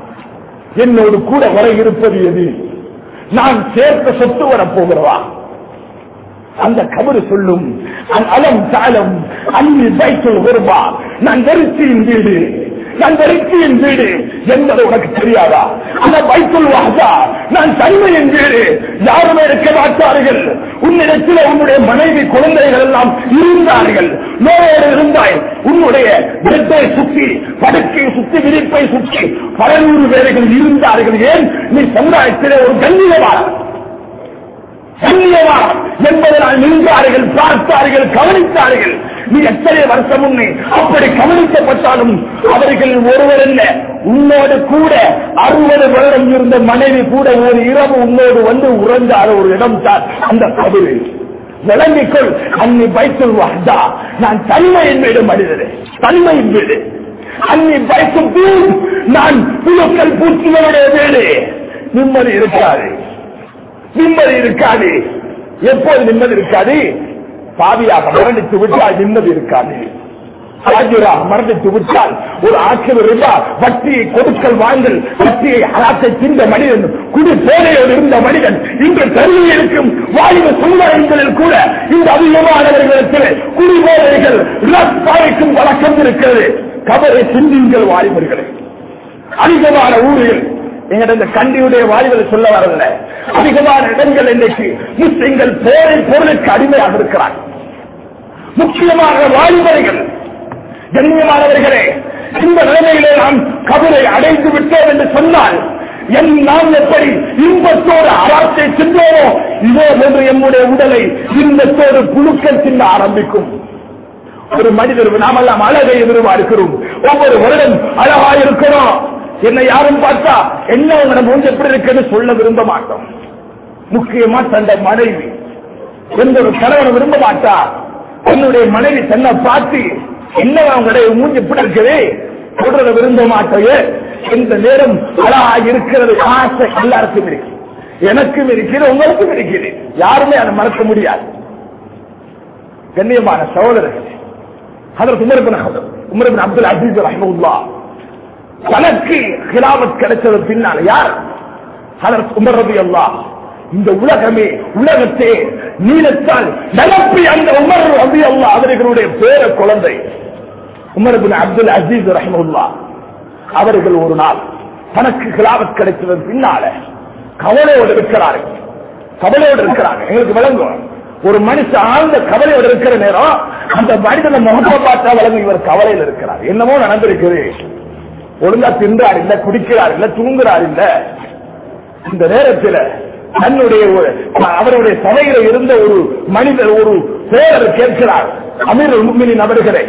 என்னோடு கூட வர இருப்பது எது நான் சேர்த்த சொத்து வரப்போகிறவா அந்த கபரு சொல்லும் அலம் தாளம் அன்னி பைக்கில் வருவா நான் வெறுச்சியின் வீடு நான் வெறுச்சியின் வீடு என்பது உனக்கு தெரியாதா அந்த பைக்குள் வாசா நான் தனிமையின் வீடு யாருமே இருக்க மாட்டார்கள் உன்னிடத்தில் உன்னுடைய மனைவி குழந்தைகள் எல்லாம் இருந்தார்கள் நோயோடு இருந்தாய் உன்னுடைய பெட்டை சுற்றி படுக்கை சுற்றி விரிப்பை சுற்றி பல நூறு பேர்கள் இருந்தார்கள் ஏன் நீ சமுதாயத்திலே ஒரு கண்ணியமான கண்ணியவான் என்பதை நான் நின்றார்கள் பார்த்தார்கள் கவனித்தார்கள் நீ எத்தனை வருஷம் முன்னே அப்படி கவனிக்கப்பட்டாலும் அவர்கள் ஒருவர் அல்ல உன்னோடு கூட அறுபது வருடம் இருந்த மனைவி கூட ஒரு இரவு உன்னோடு வந்து உறந்தாத ஒரு இடம் தான் அந்த கதிரு விளங்கிக்கொள் அன்னி பைக்குள் வாண்டா நான் தனிமையின் வீடு மனிதரே தனிமையின் வீடு அன்னி பைக்கும் நான் புழுக்கள் பூச்சிகளுடைய வீடு நிம்மதி இருக்காது நிம்மதி இருக்காது எப்போது நிம்மதி இருக்காது பாவியாக மரணித்து விட்டால் நிம்மதி இருக்காது ஆஜிராக மரணித்து விட்டால் ஒரு ஆக்கிர ரிபா வட்டியை கொடுக்கல் வாங்கல் வட்டியை அராத்தை தின்ற மனிதன் குடி போதையோடு இருந்த மனிதன் இன்று கருவில் இருக்கும் வாலிப சமுதாயங்களில் கூட இந்த அதிகமானவர்களிடத்தில் குடி போதைகள் பாய்க்கும் வழக்கம் இருக்கிறது கபரை சிந்திங்கள் வாலிபர்களே அதிகமான ஊரில் எங்கட இந்த கண்டியுடைய வாலிபரை சொல்ல வரல அதிகமான இடங்கள் இன்றைக்கு முஸ்லிம்கள் போரை பொருளுக்கு அடிமையாக இருக்கிறார் முக்கியமாக வாலிபர்கள் கண்ணியமானவர்களே இந்த நிலைமையிலே நாம் கபரை அடைந்து விட்டோம் என்று சொன்னால் என் நாம் எப்படி இன்பத்தோடு அராத்தை சிந்தோமோ இதோ போன்று எம்முடைய உடலை இன்பத்தோடு புழுக்கள் சிந்த ஆரம்பிக்கும் ஒரு மனிதர் நாமெல்லாம் அழகை எதிர்பார்க்கிறோம் ஒவ்வொரு வருடம் அழகா இருக்கணும் என்னை யாரும் பார்த்தா என்ன உங்க மூஞ்சி எப்படி இருக்குன்னு சொல்ல விரும்ப மாட்டோம் முக்கியமா தந்த மனைவி எந்த ஒரு கணவன் விரும்ப மாட்டா என்னுடைய மனைவி தன்னை பார்த்து என்ன அவங்களுடைய மூஞ்சி எப்படி இருக்குது சொல்றத விரும்ப மாட்டேயே இந்த நேரம் அழகா இருக்கிறது ஆசை எல்லாருக்கும் இருக்கு எனக்கும் இருக்கிறது உங்களுக்கும் இருக்குது யாருமே அதை மறக்க முடியாது கண்ணியமான சகோதரர்கள் அதற்கு உமர்பின் உமர்பின் அப்துல் அஜீஸ் ரஹமுல்லா தனக்கு ஹிலாபத் கிடைச்சது பின்னால் யார் அதற்கு உமர் ரபி அல்லா இந்த உலகமே உலகத்தே நீளத்தால் நிலப்பி அந்த உமர் ரபி அல்லா அவர்களுடைய பேர குழந்தை உமர் பின் அப்துல் அஜீஸ் ரஹமுல்லா அவர்கள் ஒரு நாள் தனக்கு ஹிலாபத் கிடைச்சது பின்னால கவலையோடு இருக்கிறார்கள் கவலையோடு இருக்கிறாங்க எங்களுக்கு விளங்கும் ஒரு மனுஷன் ஆழ்ந்த கவலையோடு இருக்கிற நேரம் அந்த மனிதன முகத்தை பார்த்தா விளங்கும் இவர் கவலையில் இருக்கிறார் என்னமோ நடந்திருக்குது ஒழுங்கா தின்றார் இல்ல குடிக்கிறார் இல்ல தூங்குறார் இல்ல இந்த நேரத்தில் தன்னுடைய ஒரு அவருடைய சபையில இருந்த ஒரு மனிதர் ஒரு பேரர் கேட்கிறார் அமீர் முக்மினி நபர்களே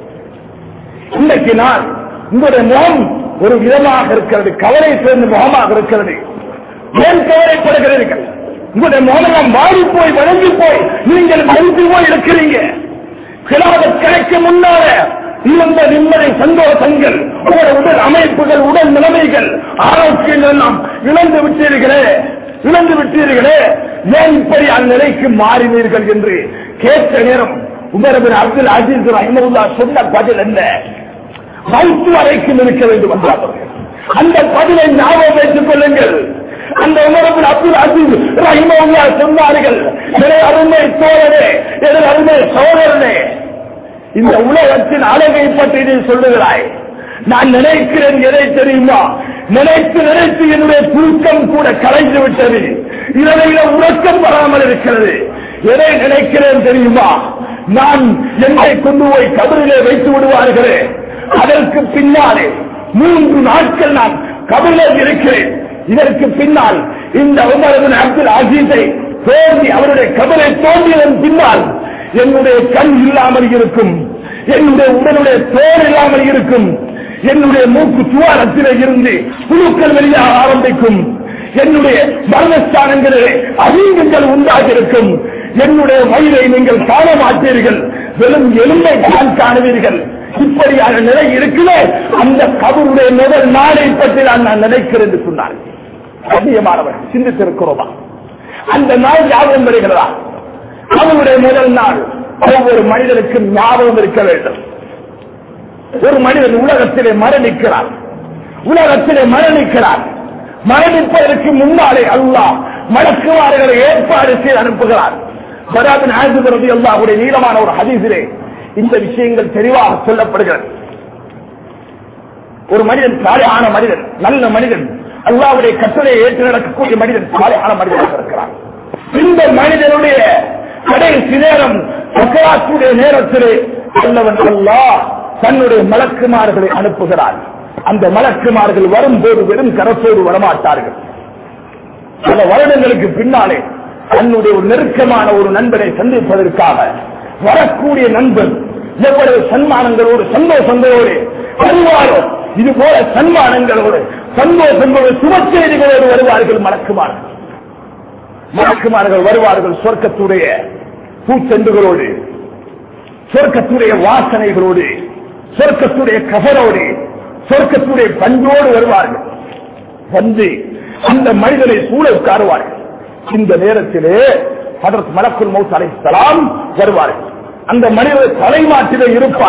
இன்னைக்கு நான் உங்களுடைய முகம் ஒரு விதமாக இருக்கிறது கவலை சேர்ந்த முகமாக இருக்கிறது ஏன் கவலைப்படுகிறீர்கள் உங்களுடைய முகம் மாறி போய் வழங்கி போய் நீங்கள் மறைந்து போய் இருக்கிறீங்க கிளாபத் கிடைக்க முன்னால இருந்த நிம்மதி சந்தோஷங்கள் உங்கள் உடல் அமைப்புகள் உடல் நிலைமைகள் ஆரோக்கியங்கள் எல்லாம் இழந்து விட்டீர்களே இழந்து விட்டீர்களே ஏன் இப்படி அந்நிலைக்கு மாறினீர்கள் என்று கேட்ட நேரம் உமரபின் அப்துல் அஜீஸ் ரஹிமுல்லா சொன்ன பதில் என்ன மவுத்து வரைக்கும் இருக்க வேண்டும் என்றார்கள் அந்த பதிலை ஞாபகம் வைத்துக் கொள்ளுங்கள் அந்த உமரபின் அப்துல் அஜீஸ் ரஹிமுல்லா சொன்னார்கள் என அருமை தோழனே என அருமை சோழரனே இந்த உலகத்தின் அழகை பற்றி நீ சொல்லுகிறாய் நான் நினைக்கிறேன் எதை தெரியுமா நினைத்து நினைத்து என்னுடைய தூக்கம் கூட கலைந்து விட்டது இரவையில உறக்கம் வராமல் இருக்கிறது எதை நினைக்கிறேன் தெரியுமா நான் என்னை கொண்டு போய் கபரிலே வைத்து விடுவார்களே அதற்கு பின்னாலே மூன்று நாட்கள் நான் கபரில் இருக்கிறேன் இதற்கு பின்னால் இந்த உமரபின் அப்துல் அஜீஸை தோன்றி அவருடைய கபலை தோன்றியதன் பின்னால் என்னுடைய கண் இல்லாமல் இருக்கும் என்னுடைய உடலுடைய தோல் இல்லாமல் இருக்கும் என்னுடைய மூக்கு துவாரத்திலே இருந்து புழுக்கள் வெளியாக ஆரம்பிக்கும் என்னுடைய மரணஸ்தானங்களிலே அதிகங்கள் உண்டாகி இருக்கும் என்னுடைய வயிறை நீங்கள் காண மாட்டீர்கள் வெறும் எலும்பை தான் காணுவீர்கள் இப்படியான நிலை இருக்குதே அந்த கபருடைய முதல் நாளை பற்றி நான் நான் நினைக்கிறேன் என்று சொன்னார் அதிகமானவர் சிந்தித்திருக்கிறோமா அந்த நாள் ஞாபகம் வருகிறதா அவனுடைய முதல் நாள் ஒவ்வொரு மனிதனுக்கும் ஞாபகம் இருக்க வேண்டும் ஒரு மனிதன் உலகத்திலே மரணிக்கிறார் உலகத்திலே மரணிக்கிறார் மரணிப்பதற்கு முன்னாலே அல்லாஹ் மலக்குமார்களை ஏற்பாடு செய்து அனுப்புகிறார் வராபின் ஆசிபரதி அல்லாஹுடைய நீளமான ஒரு ஹதீசிலே இந்த விஷயங்கள் தெளிவாக சொல்லப்படுகிறது ஒரு மனிதன் சாலையான மனிதன் நல்ல மனிதன் அல்லாவுடைய கட்டளையை ஏற்று நடக்கக்கூடிய மனிதன் சாலையான மனிதனாக இருக்கிறார் இந்த மனிதனுடைய கடைசி நேரம் சக்கராத்துடைய நேரத்திலே அல்லவன் அல்லாஹ் தன்னுடைய மலக்குமார்களை அனுப்புகிறார் அந்த மலக்குமார்கள் வரும்போது வெறும் கரத்தோடு வரமாட்டார்கள் பல வருடங்களுக்கு பின்னாலே தன்னுடைய ஒரு நெருக்கமான ஒரு நண்பனை சந்திப்பதற்காக வரக்கூடிய நண்பன் எவ்வளவு சன்மானங்களோடு சந்தோஷங்களோடு வருவாரோ இது போல சன்மானங்களோடு சந்தோஷங்களோடு சுப செய்திகளோடு வருவார்கள் மலக்குமார்கள் மலக்குமார்கள் வருவார்கள் சொர்க்கத்துடைய பூச்செண்டுகளோடு சொர்க்கத்துடைய வாசனைகளோடு சொர்க்கத்துடைய கபரோடு சொர்க்கத்துடைய பஞ்சோடு வருவார்கள் வந்து அந்த மனிதனை சூழ உட்காருவார்கள் இந்த நேரத்திலே அதற்கு மலக்குள் மௌத் அலைசலாம் வருவார்கள் அந்த மனிதர் தலைமாட்டிலே இருப்பார்கள்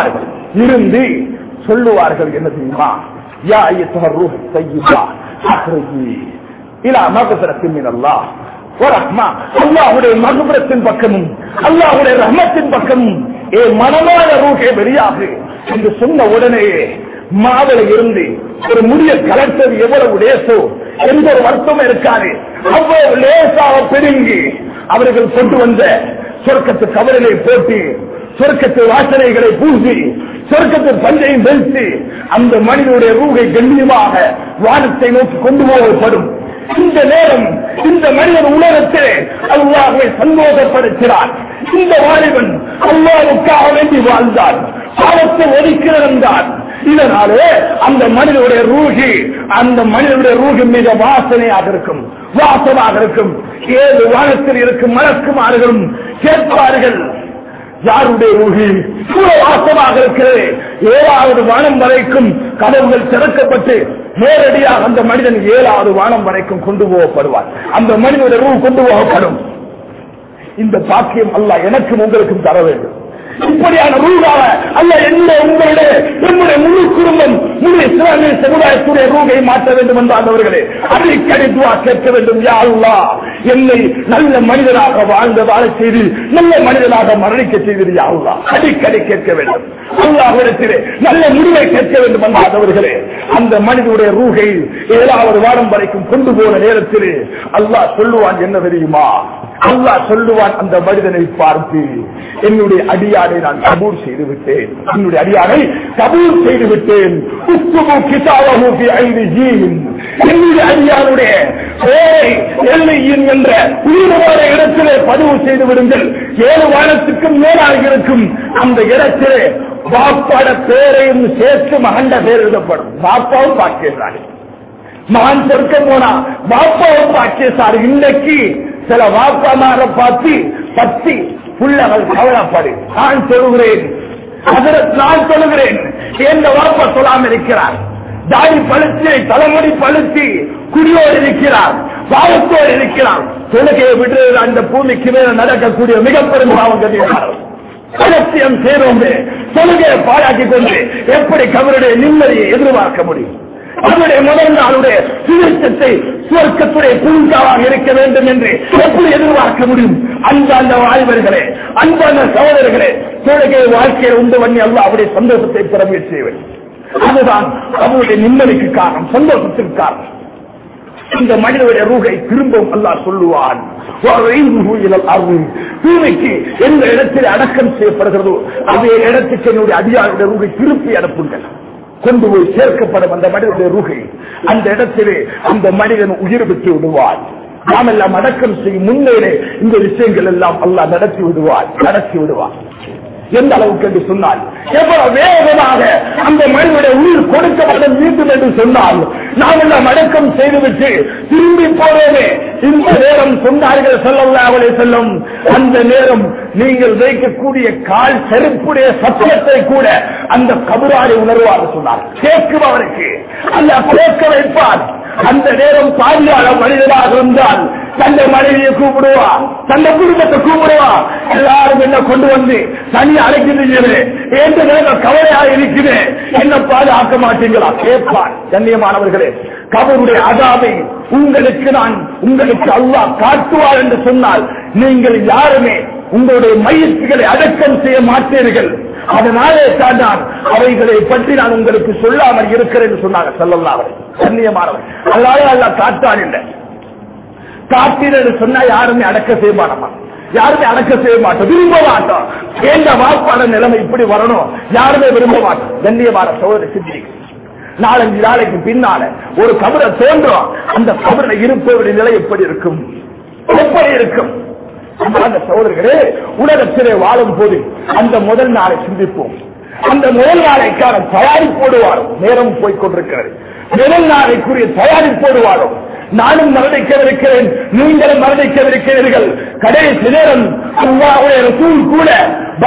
இருந்து சொல்லுவார்கள் என்ன தெரியுமா யா ஐயத்துஹ ரூஹ் தையிபா அக்ரஜி இலா மகஃபிரத்தின் மின் அல்லாஹ் வரஹ்மா அல்லாஹ்வுடைய மகஃபிரத்தின் பக்கமும் அல்லாஹ்வுடைய ரஹ்மத்தின் பக்கமும் ஏ மனமான ரூஹே வெளியாகு என்று சொன்ன உடனேயே மாதல இருந்து ஒரு முடிய கலர்த்தது எவ்வளவு லேசோ எந்த ஒரு வருத்தம் இருக்காது அவ்வளவு லேசாக பிடுங்கி அவர்கள் கொண்டு வந்த சொர்க்கத்து கவலையை போட்டு சொர்க்கத்து வாசனைகளை பூசி சொர்க்கத்து பஞ்சையும் வெல்த்து அந்த மனிதனுடைய ரூகை கண்ணியமாக வானத்தை நோக்கி கொண்டு போகப்படும் இந்த நேரம் இந்த மனிதன் உலகத்திலே அல்லாஹை சந்தோஷப்படுத்தினார் இந்த வாலிபன் அல்லாவுக்காக வேண்டி வாழ்ந்தான் பாவத்தை ஒதுக்கி நடந்தான் இதனாலே அந்த மனிதனுடைய ரூகி அந்த மனிதனுடைய ரூகி மிக வாசனையாக இருக்கும் வாசமாக இருக்கும் ஏழு வானத்தில் இருக்கும் மலக்குமார்களும் கேட்பார்கள் யாருடைய ரூகி இவ்வளவு வாசமாக இருக்கிறது ஏழாவது வானம் வரைக்கும் கதவுகள் திறக்கப்பட்டு நேரடியாக அந்த மனிதன் ஏழாவது வானம் வரைக்கும் கொண்டு போகப்படுவார் அந்த மனிதனுடைய ரூ கொண்டு போகப்படும் இந்த பாக்கியம் அல்ல எனக்கும் உங்களுக்கும் தர வேண்டும் இப்படியான ரூகாக அல்ல என்ன உங்களுடைய நம்முடைய முழு குடும்பம் முழு இஸ்லாமிய சமுதாயத்துடைய ரூகை மாற்ற வேண்டும் என்றார்களே அடிக்கடி துவா கேட்க வேண்டும் யா அல்லாஹ் என்னை நல்ல மனிதனாக வாழ்ந்த வாழ செய்து நல்ல மனிதனாக மரணிக்க செய்தது யா அல்லாஹ் அடிக்கடி கேட்க வேண்டும் அல்லாஹிடத்திலே நல்ல முடிவை கேட்க வேண்டும் என்றாதவர்களே அந்த மனிதனுடைய ரூகை ஏழாவது வாரம் வரைக்கும் கொண்டு போன நேரத்திலே அல்லாஹ் சொல்லுவான் என்ன தெரியுமா அல்லாஹ் சொல்லுவான் அந்த மனிதனை பார்த்து என்னுடைய அடியானை நான் கபூர் செய்து விட்டேன் என்னுடைய அடியானை கபூர் செய்து விட்டேன் உப்புமு கிதாபு ஃபி ஐதிஹிம். என்னுடைய அடியானுடைய பெயரை எல்லையின் என்ற உயிரமான இடத்திலே பதிவு செய்து விடுங்கள் ஏழு வாரத்துக்கும் மேலாக இருக்கும் அந்த இடத்திலே பாப்பாட பேரையும் சேர்த்து மகண்ட பேர் எழுதப்படும் பாப்பாவும் பார்க்கிறார்கள் மகன் சொர்க்கம் போனா பாப்பாவும் பாக்கியசார் இன்னைக்கு சில வாப்பாமார பார்த்து பத்தி புள்ளகள் கவலைப்படு நான் சொல்கிறேன் அதற்கு நான் சொல்லுகிறேன் எந்த வாப்பா சொல்லாம இருக்கிறார் தாடி பழுத்து தலைமுடி பழுத்தி குடியோடு இருக்கிறார் பாவத்தோடு இருக்கிறார் தொழுகையை விட்டு அந்த பூமிக்கு மேல நடக்கக்கூடிய மிக பெரும் பாவம் கட்டினார் அலட்சியம் செய்தோமே தொழுகையை பாழாக்கிக் கொண்டு எப்படி கவருடைய நிம்மதியை எதிர்பார்க்க முடியும் அவருடைய முதல் நாளுடைய சுயத்தை சுவர்க்கத்துடைய பூங்காவாக இருக்க வேண்டும் என்று எப்படி எதிர்பார்க்க முடியும் அன்பாந்த வாலிபர்களே அன்பாந்த சகோதரர்களே தொழுகை வாழ்க்கையை உண்டு பண்ணி அல்ல அவருடைய சந்தோஷத்தை பெற முயற்சி செய்ய வேண்டும் அதுதான் அவருடைய நிம்மதிக்கு காரணம் சந்தோஷத்துக்கு காரணம் இந்த மனிதனுடைய ரூகை திரும்பவும் அல்லாஹ் சொல்லுவான் பூமிக்கு எந்த இடத்தில் அடக்கம் செய்யப்படுகிறதோ அதே இடத்துக்கு என்னுடைய அதிகாரியுடைய ரூகை திருப்பி அனுப்புங்கள் கொண்டு போய் சேர்க்கப்படும் அந்த மனிதனுடைய ரூகை அந்த இடத்திலே அந்த மனிதன் உயிர் பெற்று விடுவார் நாம் எல்லாம் அடக்கம் செய்யும் முன்னேறே இந்த விஷயங்கள் எல்லாம் அல்லாஹ் நடத்தி விடுவார் நடத்தி விடுவார் எந்த அளவுக்கு என்று சொன்னால் எவ்வளவு வேகமாக அந்த மனிதனுடைய உயிர் கொடுக்கப்பட மீண்டும் என்று சொன்னால் நாம் எல்லாம் அடக்கம் செய்துவிட்டு திரும்பி போறோமே இந்த நேரம் சொன்னார்கள் செல்லவர்களே செல்லும் அந்த நேரம் நீங்கள் வைக்கக்கூடிய கால் செருப்புடைய சத்தியத்தை கூட அந்த கபுராடி உணர்வார் சொன்னார் கேட்குபவருக்கு அல்ல கேட்க வைப்பார் அந்த நேரம் பாதியாள மனிதனாக இருந்தால் தந்த மனைவியை கூப்பிடுவா தந்த குடும்பத்தை கூப்பிடுவா எல்லாரும் என்ன கொண்டு வந்து தனி அழைக்கிறீங்களே எந்த நேரம் கவலையாக இருக்கிறேன் என்ன பாதுகாக்க மாட்டீங்களா கேட்பார் கண்ணியமானவர்களே கபருடைய அதாவை உங்களுக்கு நான் உங்களுக்கு அல்லாஹ் காட்டுவார் என்று சொன்னால் நீங்கள் யாருமே உங்களுடைய மையத்துகளை அடக்கம் செய்ய மாட்டீர்கள் அதனாலே தான் நான் அவைகளை பற்றி நான் உங்களுக்கு சொல்லாமல் இருக்கிறேன் என்று சொன்னாங்க சொல்லலாம் அவர் கண்ணியமானவர் அல்லாத அல்ல காட்டான் இல்லை காட்டினு சொன்னா யாருமே அடக்க செய்ய மாட்டோமா யாருமே அடக்க செய்ய மாட்டோம் விரும்ப மாட்டோம் எந்த வாப்பாட நிலைமை இப்படி வரணும் யாருமே விரும்ப மாட்டோம் கண்ணியமான சோதனை சிந்திக்கு நாலஞ்சு நாளைக்கு பின்னால ஒரு கபரை தோன்றும் அந்த கபரில் இருப்பவருடைய நிலை எப்படி இருக்கும் எப்படி இருக்கும் அந்த சோதர்களே உலகத்திலே வாழும் போது அந்த முதல் நாளை சிந்திப்போம் அந்த முதல் நாளைக்கான தயாரிப்போடு வாழும் நேரம் போய்கொண்டிருக்கிறது முதல் நாளைக்குரிய தயாரிப்போடு வாழும் நானும் மரணிக்கவிருக்கிறேன் நீங்களும் மரணிக்கவிருக்கிறீர்கள் கடைசி நேரம் அல்லாவுடைய ரசூல் கூட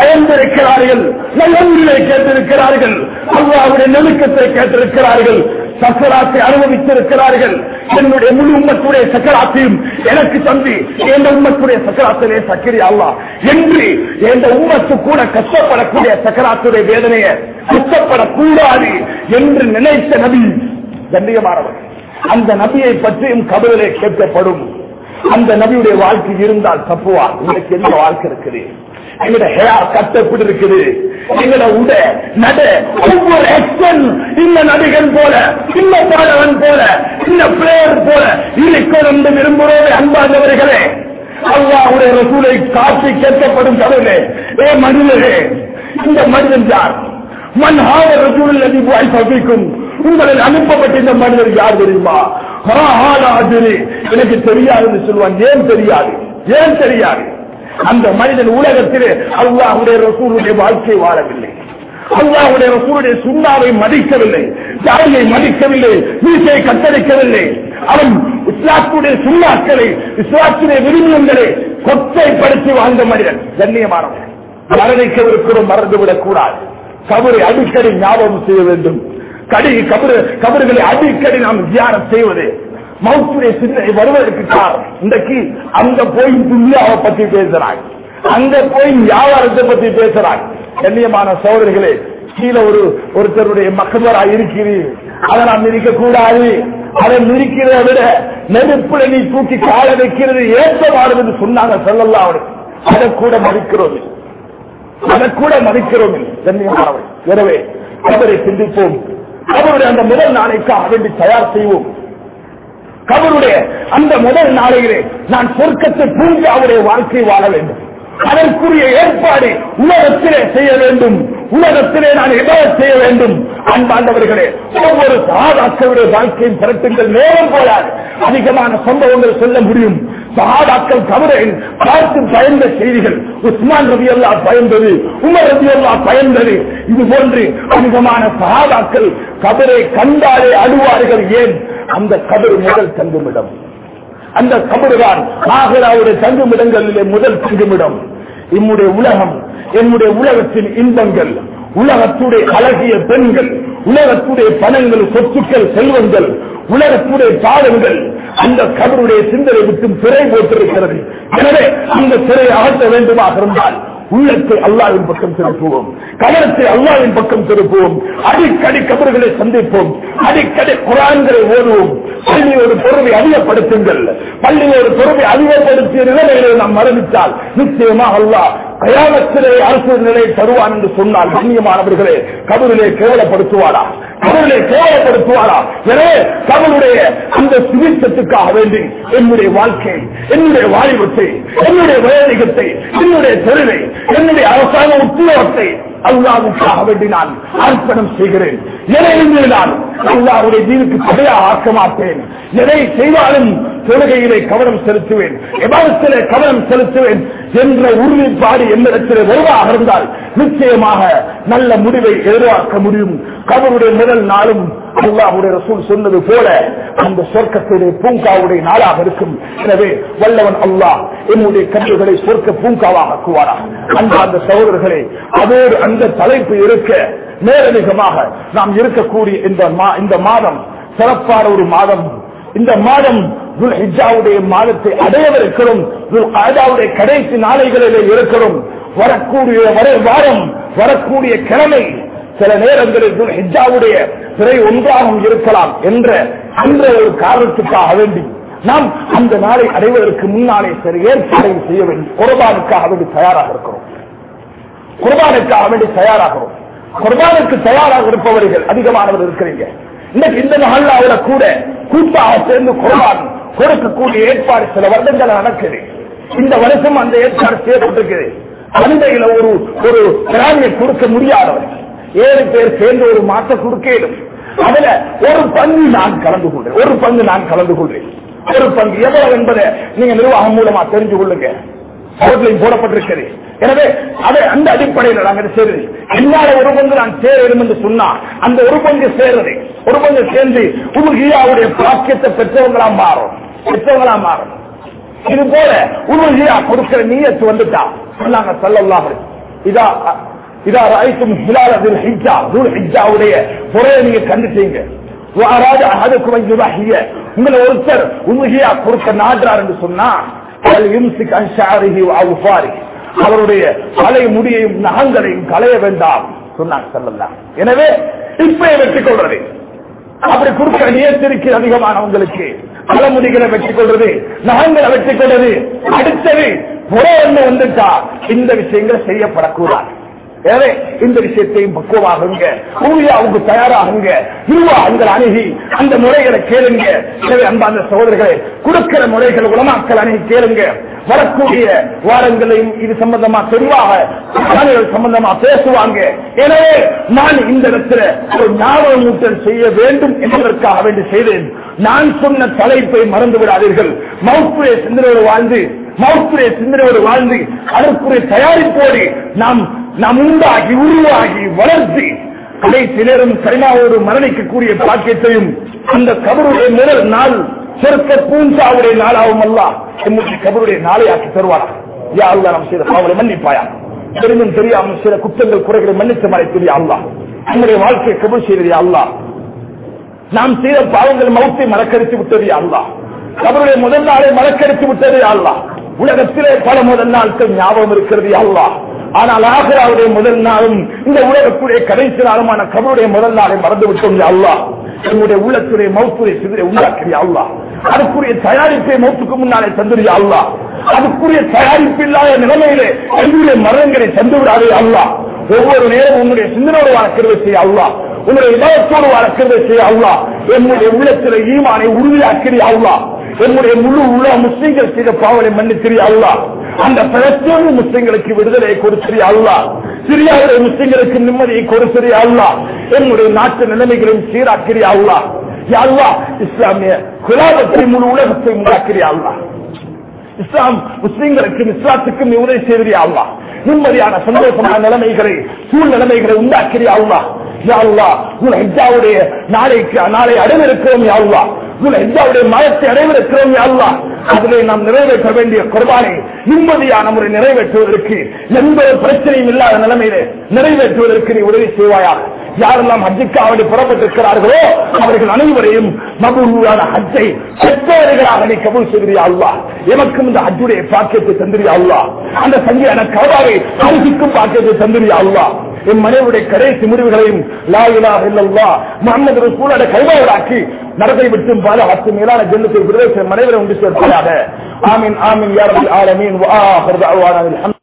பயந்திருக்கிறார்கள் நல்ல கேட்டிருக்கிறார்கள் அல்லாவுடைய நெருக்கத்தை கேட்டிருக்கிறார்கள் சக்கராத்தை அனுபவித்திருக்கிறார்கள் என்னுடைய முழு உம்மத்துடைய சக்கராத்தையும் எனக்கு தம்பி எந்த உம்மத்துடைய சக்கராத்திலே சக்கரி அல்லா என்று எந்த உம்மத்து கூட கஷ்டப்படக்கூடிய சக்கராத்துடைய வேதனையை கஷ்டப்படக்கூடாது என்று நினைத்த நபி கண்ணியமானவர் அந்த நபியை பற்றியும் கபலிலே கேட்கப்படும் அந்த நபியுடைய வாழ்க்கை இருந்தால் தப்புவார் உங்களுக்கு என்ன வாழ்க்கை இருக்குது எங்கட ஹேர் கட் எப்படி இருக்குது எங்கட உட நட ஒவ்வொரு ஆக்ஷன் இந்த நடிகன் போல இந்த பாடவன் போல இந்த பிளேயர் போல இருக்கணும் என்று விரும்புகிறோமே அன்பானவர்களே அல்லாவுடைய ரசூலை காட்சி கேட்கப்படும் கடவுளே ஏ மனிதரே இந்த மனிதன் யார் மண் ஹாவ ரசூல் நதிவாய் சபிக்கும் உங்களில் அனுப்பப்பட்ட இந்த மனிதர் யார் தெரியுமா ஹா, ஹாலா அஜிரி. எனக்கு தெரியாதுன்னு சொல்லுவான் ஏன் தெரியாது ஏன் தெரியாது அந்த மனிதன் உலகத்திலே அல்லாஹுடைய ரசூலுடைய வாழ்க்கை வாழவில்லை அல்லாஹுடைய ரசூலுடைய சுண்ணாவை மதிக்கவில்லை தாயை மதிக்கவில்லை வீட்டை கத்தரிக்கவில்லை அவன் இஸ்லாத்துடைய சுண்ணாக்களை இஸ்லாத்துடைய விரும்பங்களை கொச்சைப்படுத்தி வாழ்ந்த மனிதன் கண்ணியமானவன் மரணிக்கவிருக்கிறோம் மறந்துவிடக் கூடாது கபரை அடிக்கடி ஞாபகம் செய்ய வேண்டும் கடி கபரு கபறுகளை அடிக்கடி நாம் தியானம் செய்வது மௌத்துடைய சிந்தனை வருவதற்கு காரணம் இன்றைக்கு அங்க போய் துன்யாவை பத்தி பேசுறாங்க அங்க போய் வியாபாரத்தை பத்தி பேசுறாங்க கண்ணியமான சோதரிகளே கீழே ஒரு ஒருத்தருடைய மக்களரா இருக்கிறீர் அதை நாம் மிதிக்க கூடாது அதை மிதிக்கிறத விட நெருப்புல நீ தூக்கி கால வைக்கிறது ஏற்றமானது என்று சொன்னாங்க சொல்லலாம் அவனுக்கு அதை கூட மதிக்கிறோம் அதை கூட மதிக்கிறோம் கண்ணியமானவை எனவே அவரை சிந்திப்போம் அவருடைய அந்த முதல் நாளைக்காக வேண்டி தயார் செய்வோம் கபருடைய அந்த முதல் நாளையிலே நான் சொர்க்கத்தை பூங்கி அவருடைய வாழ்க்கை வாழ வேண்டும் அதற்குரிய ஏற்பாடு உலகத்திலே செய்ய வேண்டும் உலகத்திலே நான் எதாவது செய்ய வேண்டும் அன்பாண்டவர்களே ஒவ்வொரு சகாதாக்களுடைய வாழ்க்கையின் திரட்டுங்கள் நேரம் போலாது அதிகமான சம்பவங்கள் சொல்ல முடியும் சகாதாக்கள் கவரை பார்த்து பயந்த செய்திகள் உஸ்மான் ரவி அல்லா பயந்தது உமர் ரவி அல்லா பயந்தது இது போன்று அதிகமான சகாதாக்கள் கபரை கண்டாலே அழுவார்கள் ஏன் அந்த கபர் முதல் தங்குமிடம் அந்த கபறுதான் ஆகராவுடைய தங்குமிடங்களிலே முதல் தங்குமிடம் இம்முடைய உலகம் என்னுடைய உலகத்தின் இன்பங்கள் உலகத்துடைய அழகிய பெண்கள் உலகத்துடைய பணங்கள் சொத்துக்கள் செல்வங்கள் உலகத்துடைய பாடங்கள் அந்த கபருடைய சிந்தனை விட்டு திரை போட்டிருக்கிறது எனவே அந்த திரை அகற்ற வேண்டுமாக இருந்தால் உள்ளத்தை அல்லாவின் பக்கம் திருப்புவோம் கவனத்தை அல்லாவின் பக்கம் திருப்புவோம் அடிக்கடி கபர்களை சந்திப்போம் அடிக்கடி குரான்களை ஓதுவோம் பள்ளி ஒரு பொறுமை அதிகப்படுத்துங்கள் பள்ளி ஒரு பொறுமை அதிகப்படுத்திய நிலைமைகளை நாம் மரணித்தால் நிச்சயமாக அல்லாஹ் கயாமத்திலே அரசு நிலை தருவான் என்று சொன்னால் கண்ணியமானவர்களே கபரிலே கேவலப்படுத்துவாரா கபரிலே கேவலப்படுத்துவாரா எனவே கபருடைய அந்த சுவிச்சத்துக்காக வேண்டி என்னுடைய வாழ்க்கை என்னுடைய வாலிபத்தை என்னுடைய வயோதிகத்தை என்னுடைய தொழிலை என்னுடைய அரசாங்க உத்தியோகத்தை அல்லாவுக்காக வேண்டி நான் அர்ப்பணம் செய்கிறேன் எதை நான் அல்லாவுடைய தீனுக்கு தடையாக ஆக்க மாட்டேன் எதை செய்தாலும் தொழுகையிலே கவனம் செலுத்துவேன் எபாரத்திலே கவனம் செலுத்துவேன் என்ற உறுதிப்பாடு என்னிடத்திலே வருவதாக இருந்தால் நிச்சயமாக நல்ல முடிவை எதிர்பார்க்க முடியும் கபருடைய முதல் நாளும் அல்லாஹுடைய ரசூல் சொன்னது போல அந்த சொர்க்கத்துடைய பூங்காவுடைய நாளாக இருக்கும் எனவே வல்லவன் அல்லாஹ் என்னுடைய கல்விகளை சொர்க்க பூங்காவாக ஆக்குவாரா அந்த அந்த சகோதரர்களே அதோடு அந்த தலைப்பு இருக்க மேலதிகமாக நாம் இருக்கக்கூடிய இந்த மா- இந்த மாதம் சிறப்பான ஒரு மாதம் இந்த மாதம் துல் ஹிஜாவுடைய மாதத்தை அடையவிருக்கிறோம் துல் காஜாவுடைய கடைசி நாளைகளிலே இருக்கிறோம் வரக்கூடிய வர வாரம் வரக்கூடிய கிழமை சில நேரங்களில் துல் ஹிஜாவுடைய சிறை ஒன்றாகவும் இருக்கலாம் என்ற அந்த ஒரு காரணத்துக்காக வேண்டி நாம் அந்த நாளை அடைவதற்கு முன்னாலே சில ஏற்பாடை செய்ய வேண்டும் குர்பானுக்காக வேண்டி தயாராக இருக்கிறோம் குர்பானுக்காக வேண்டி தயாராகிறோம் குர்பானுக்கு தயாராக இருப்பவர்கள் அதிகமானவர் இருக்கிறீங்க இன்னைக்கு இந்த மஹல்லாவில கூட கூட்டாக சேர்ந்து குர்பான் கொடுக்கக்கூடிய ஏற்பாடு சில வருடங்கள் நடக்குது இந்த வருஷம் அந்த ஏற்பாடு செய்யப்பட்டிருக்குது சந்தையில ஒரு ஒரு கிராமியை கொடுக்க முடியாதவர் ஏழு பேர் சேர்ந்து ஒரு மாற்ற கொடுக்கலும் அதுல ஒரு பங்கு நான் கலந்து கொள்றேன் ஒரு பங்கு நான் கலந்து கொள்றேன் ஒரு பங்கு எவ்வளவு என்பதை நீங்க நிர்வாகம் மூலமா தெரிஞ்சு கொள்ளுங்க அவர்களையும் போடப்பட்டிருக்கிறது எனவே அதை அந்த அடிப்படையில் நாங்கள் சேருது என்னால ஒரு பங்கு நான் சேர வேண்டும் என்று சொன்னா அந்த ஒரு பங்கு சேர்றது ஒரு பங்கு சேர்ந்து உருகியாவுடைய பாக்கியத்தை பெற்றவங்களா மாறும் பெற்றவங்களா மாறும் இது போல உருகியா கொடுக்கிற நீயத்து வந்துட்டா சொன்னாங்க சொல்லலாம் இதா இதா ராய்க்கும் ஹிலால் அதில் ஹிஜா துல் ஹிஜாவுடைய பொறையை நீங்க கண்டுட்டீங்க வாராது அதுக்கு வங்கிய உங்களை ஒருத்தர் உண்மையா கொடுக்க நாடுறார் என்று சொன்னா யும்சிக் அன் ஷாரிஹி வ அவுஃபாரிஹி. அவருடைய தலை முடியையும் நகங்களையும் களைய வேண்டாம் சொன்னாங்க சொல்லலாம் எனவே இப்ப வெற்றி கொள்றது அப்படி கொடுக்கிற நியத்திற்கு அதிகமானவங்களுக்கு தலைமுடிகளை வெற்றி கொள்றது நகங்களை வெற்றி கொள்றது அடுத்தது புற ஒண்ணு வந்துட்டா இந்த விஷயங்கள் செய்யப்படக்கூடாது எனவே இந்த விஷயத்தையும் பக்குவமாகுங்க ஊழியாவுக்கு தயாராகுங்க நிர்வாகங்கள் அணுகி அந்த முறைகளை கேளுங்க எனவே அன்பார்ந்த சகோதரர்களை கொடுக்கிற முறைகள் உலமாக்கள் அணுகி கேளுங்க வரக்கூடிய வாரங்களையும் இது சம்பந்தமா தெளிவாக ஆணைகள் சம்பந்தமா பேசுவாங்க எனவே நான் இந்த இடத்துல ஒரு ஞாபகமூட்டல் செய்ய வேண்டும் என்பதற்காக வேண்டி செய்தேன் நான் சொன்ன தலைப்பை மறந்து விடாதீர்கள் மவுப்புடைய சிந்தனையோடு வாழ்ந்து மவுப்புடைய சிந்தனையோடு வாழ்ந்து அதற்குரிய தயாரிப்போடு நாம் நாம் உண்டாகி உருவாகி வளர்த்து கடைசி நேரம் கரிமாவோடு மரணிக்கக்கூடிய பாக்கியத்தையும் அந்த கபருடைய முதல் நாள் சொர்க்க பூஞ்சாவுடைய நாளாவும் அல்ல என்னுடைய கபருடைய நாளையாக்கி தருவாரா யா அல்லா நாம் செய்த பாவலை மன்னிப்பாயா தெரிந்தும் தெரியாமல் சில குற்றங்கள் குறைகளை மன்னித்து மறைத்தது அல்லா நம்முடைய வாழ்க்கையை கபல் செய்தது அல்லா நாம் செய்த பாவங்கள் மௌத்தை மறக்கடித்து விட்டது அல்லா கபருடைய முதல் நாளை மறக்கடித்து விட்டது அல்லா உலகத்திலே பல முதல் நாட்கள் ஞாபகம் இருக்கிறது அல்லா ஆனால் ஆகராவுடைய முதல் நாளும் இந்த உலகத்துடைய கடைசி நாளுமான கபருடைய முதல் நாளை மறந்து விட்டோம் அல்லா என்னுடைய உள்ளத்துடைய மௌத்துடைய சிதறை உண்டாக்கிறிய அல்லா அதுக்குரிய தயாரிப்பை மௌத்துக்கு முன்னாலே தந்துறிய அல்லா அதுக்குரிய தயாரிப்பு இல்லாத நிலைமையிலே என்னுடைய மரணங்களை தந்து விடாதே அல்லா ஒவ்வொரு நேரம் உன்னுடைய சிந்தனோடு வாழ்க்கிறது செய்ய அல்லா உன்னுடைய இதயத்தோடு வாழ்க்கிறது செய்ய அல்லா என்னுடைய உள்ளத்தில் ஈமானை உறுதியாக்கிறிய அல்லா என்னுடைய முழு உலக முஸ்லிம்கள் செய்த பாவனை மன்னித்திரிய அல்லா அந்த பலஸ்தீன முஸ்லிம்களுக்கு விடுதலை கொடுத்திரிய அல்லா சிரியாவுடைய முஸ்லிம்களுக்கு நிம்மதியை கொடுத்திரிய அல்லா என்னுடைய நாட்டு நிலைமைகளையும் சீராக்கிறிய அல்லா யா அல்லாஹ் இஸ்லாமிய குலாபத்தை முழு உலகத்தை உண்டாக்கிறிய அல்லா இஸ்லாம் முஸ்லிம்களுக்கும் இஸ்லாத்துக்கும் நீ உதவி செய்தியா அல்லா நிம்மதியான சந்தோஷமான நிலைமைகளை சூழ் நிலைமைகளை உண்டாக்கிறியா அல்லா யா அல்லாஹ் உன் ஹஜ்ஜாவுடைய நாளைக்கு நாளை அடைவிருக்கிறோம் யா அல்லாஹ் உன் ஹஜ்ஜாவுடைய மதத்தை அடைவிருக்கிறோம் யா அல்லாஹ் அதிலே நாம் நிறைவேற்ற வேண்டிய குர்பானை நிம்மதியான முறை நிறைவேற்றுவதற்கு எந்த ஒரு பிரச்சனையும் இல்லாத நிலைமையிலே நிறைவேற்றுவதற்கு நீ உதவி செய்வாயா யாரெல்லாம் ஹஜ்ஜுக்காவடி புறப்பட்டிருக்கிறார்களோ அவர்கள் அனைவரையும் மபூலான ஹஜ்ஜை பெற்றவர்களாக நீ கபூல் செய்கிறியா அல்லா எமக்கும் இந்த ஹஜ்ஜுடைய பாக்கியத்தை தந்திரியா அல்லா அந்த சங்கியான கவாவை அரிசிக்கும் பாக்கியத்தை தந்திரியா அல்லா என் மனைவியுடைய கடைசி முடிவுகளையும் லா இலாஹ இல்லல்லாஹ் முஹம்மது ரசூலோட கைவாவராக்கி நடத்தை விட்டும் பல ஹத்து மேலான ஜென்னத்தில் விடுதலை மனைவரை உண்டு சேர்ப்பாயாக ஆமீன் ஆமீன் யா ரப்பல் ஆலமீன் வ ஆஹிரு தஅவானா அல்ஹம்து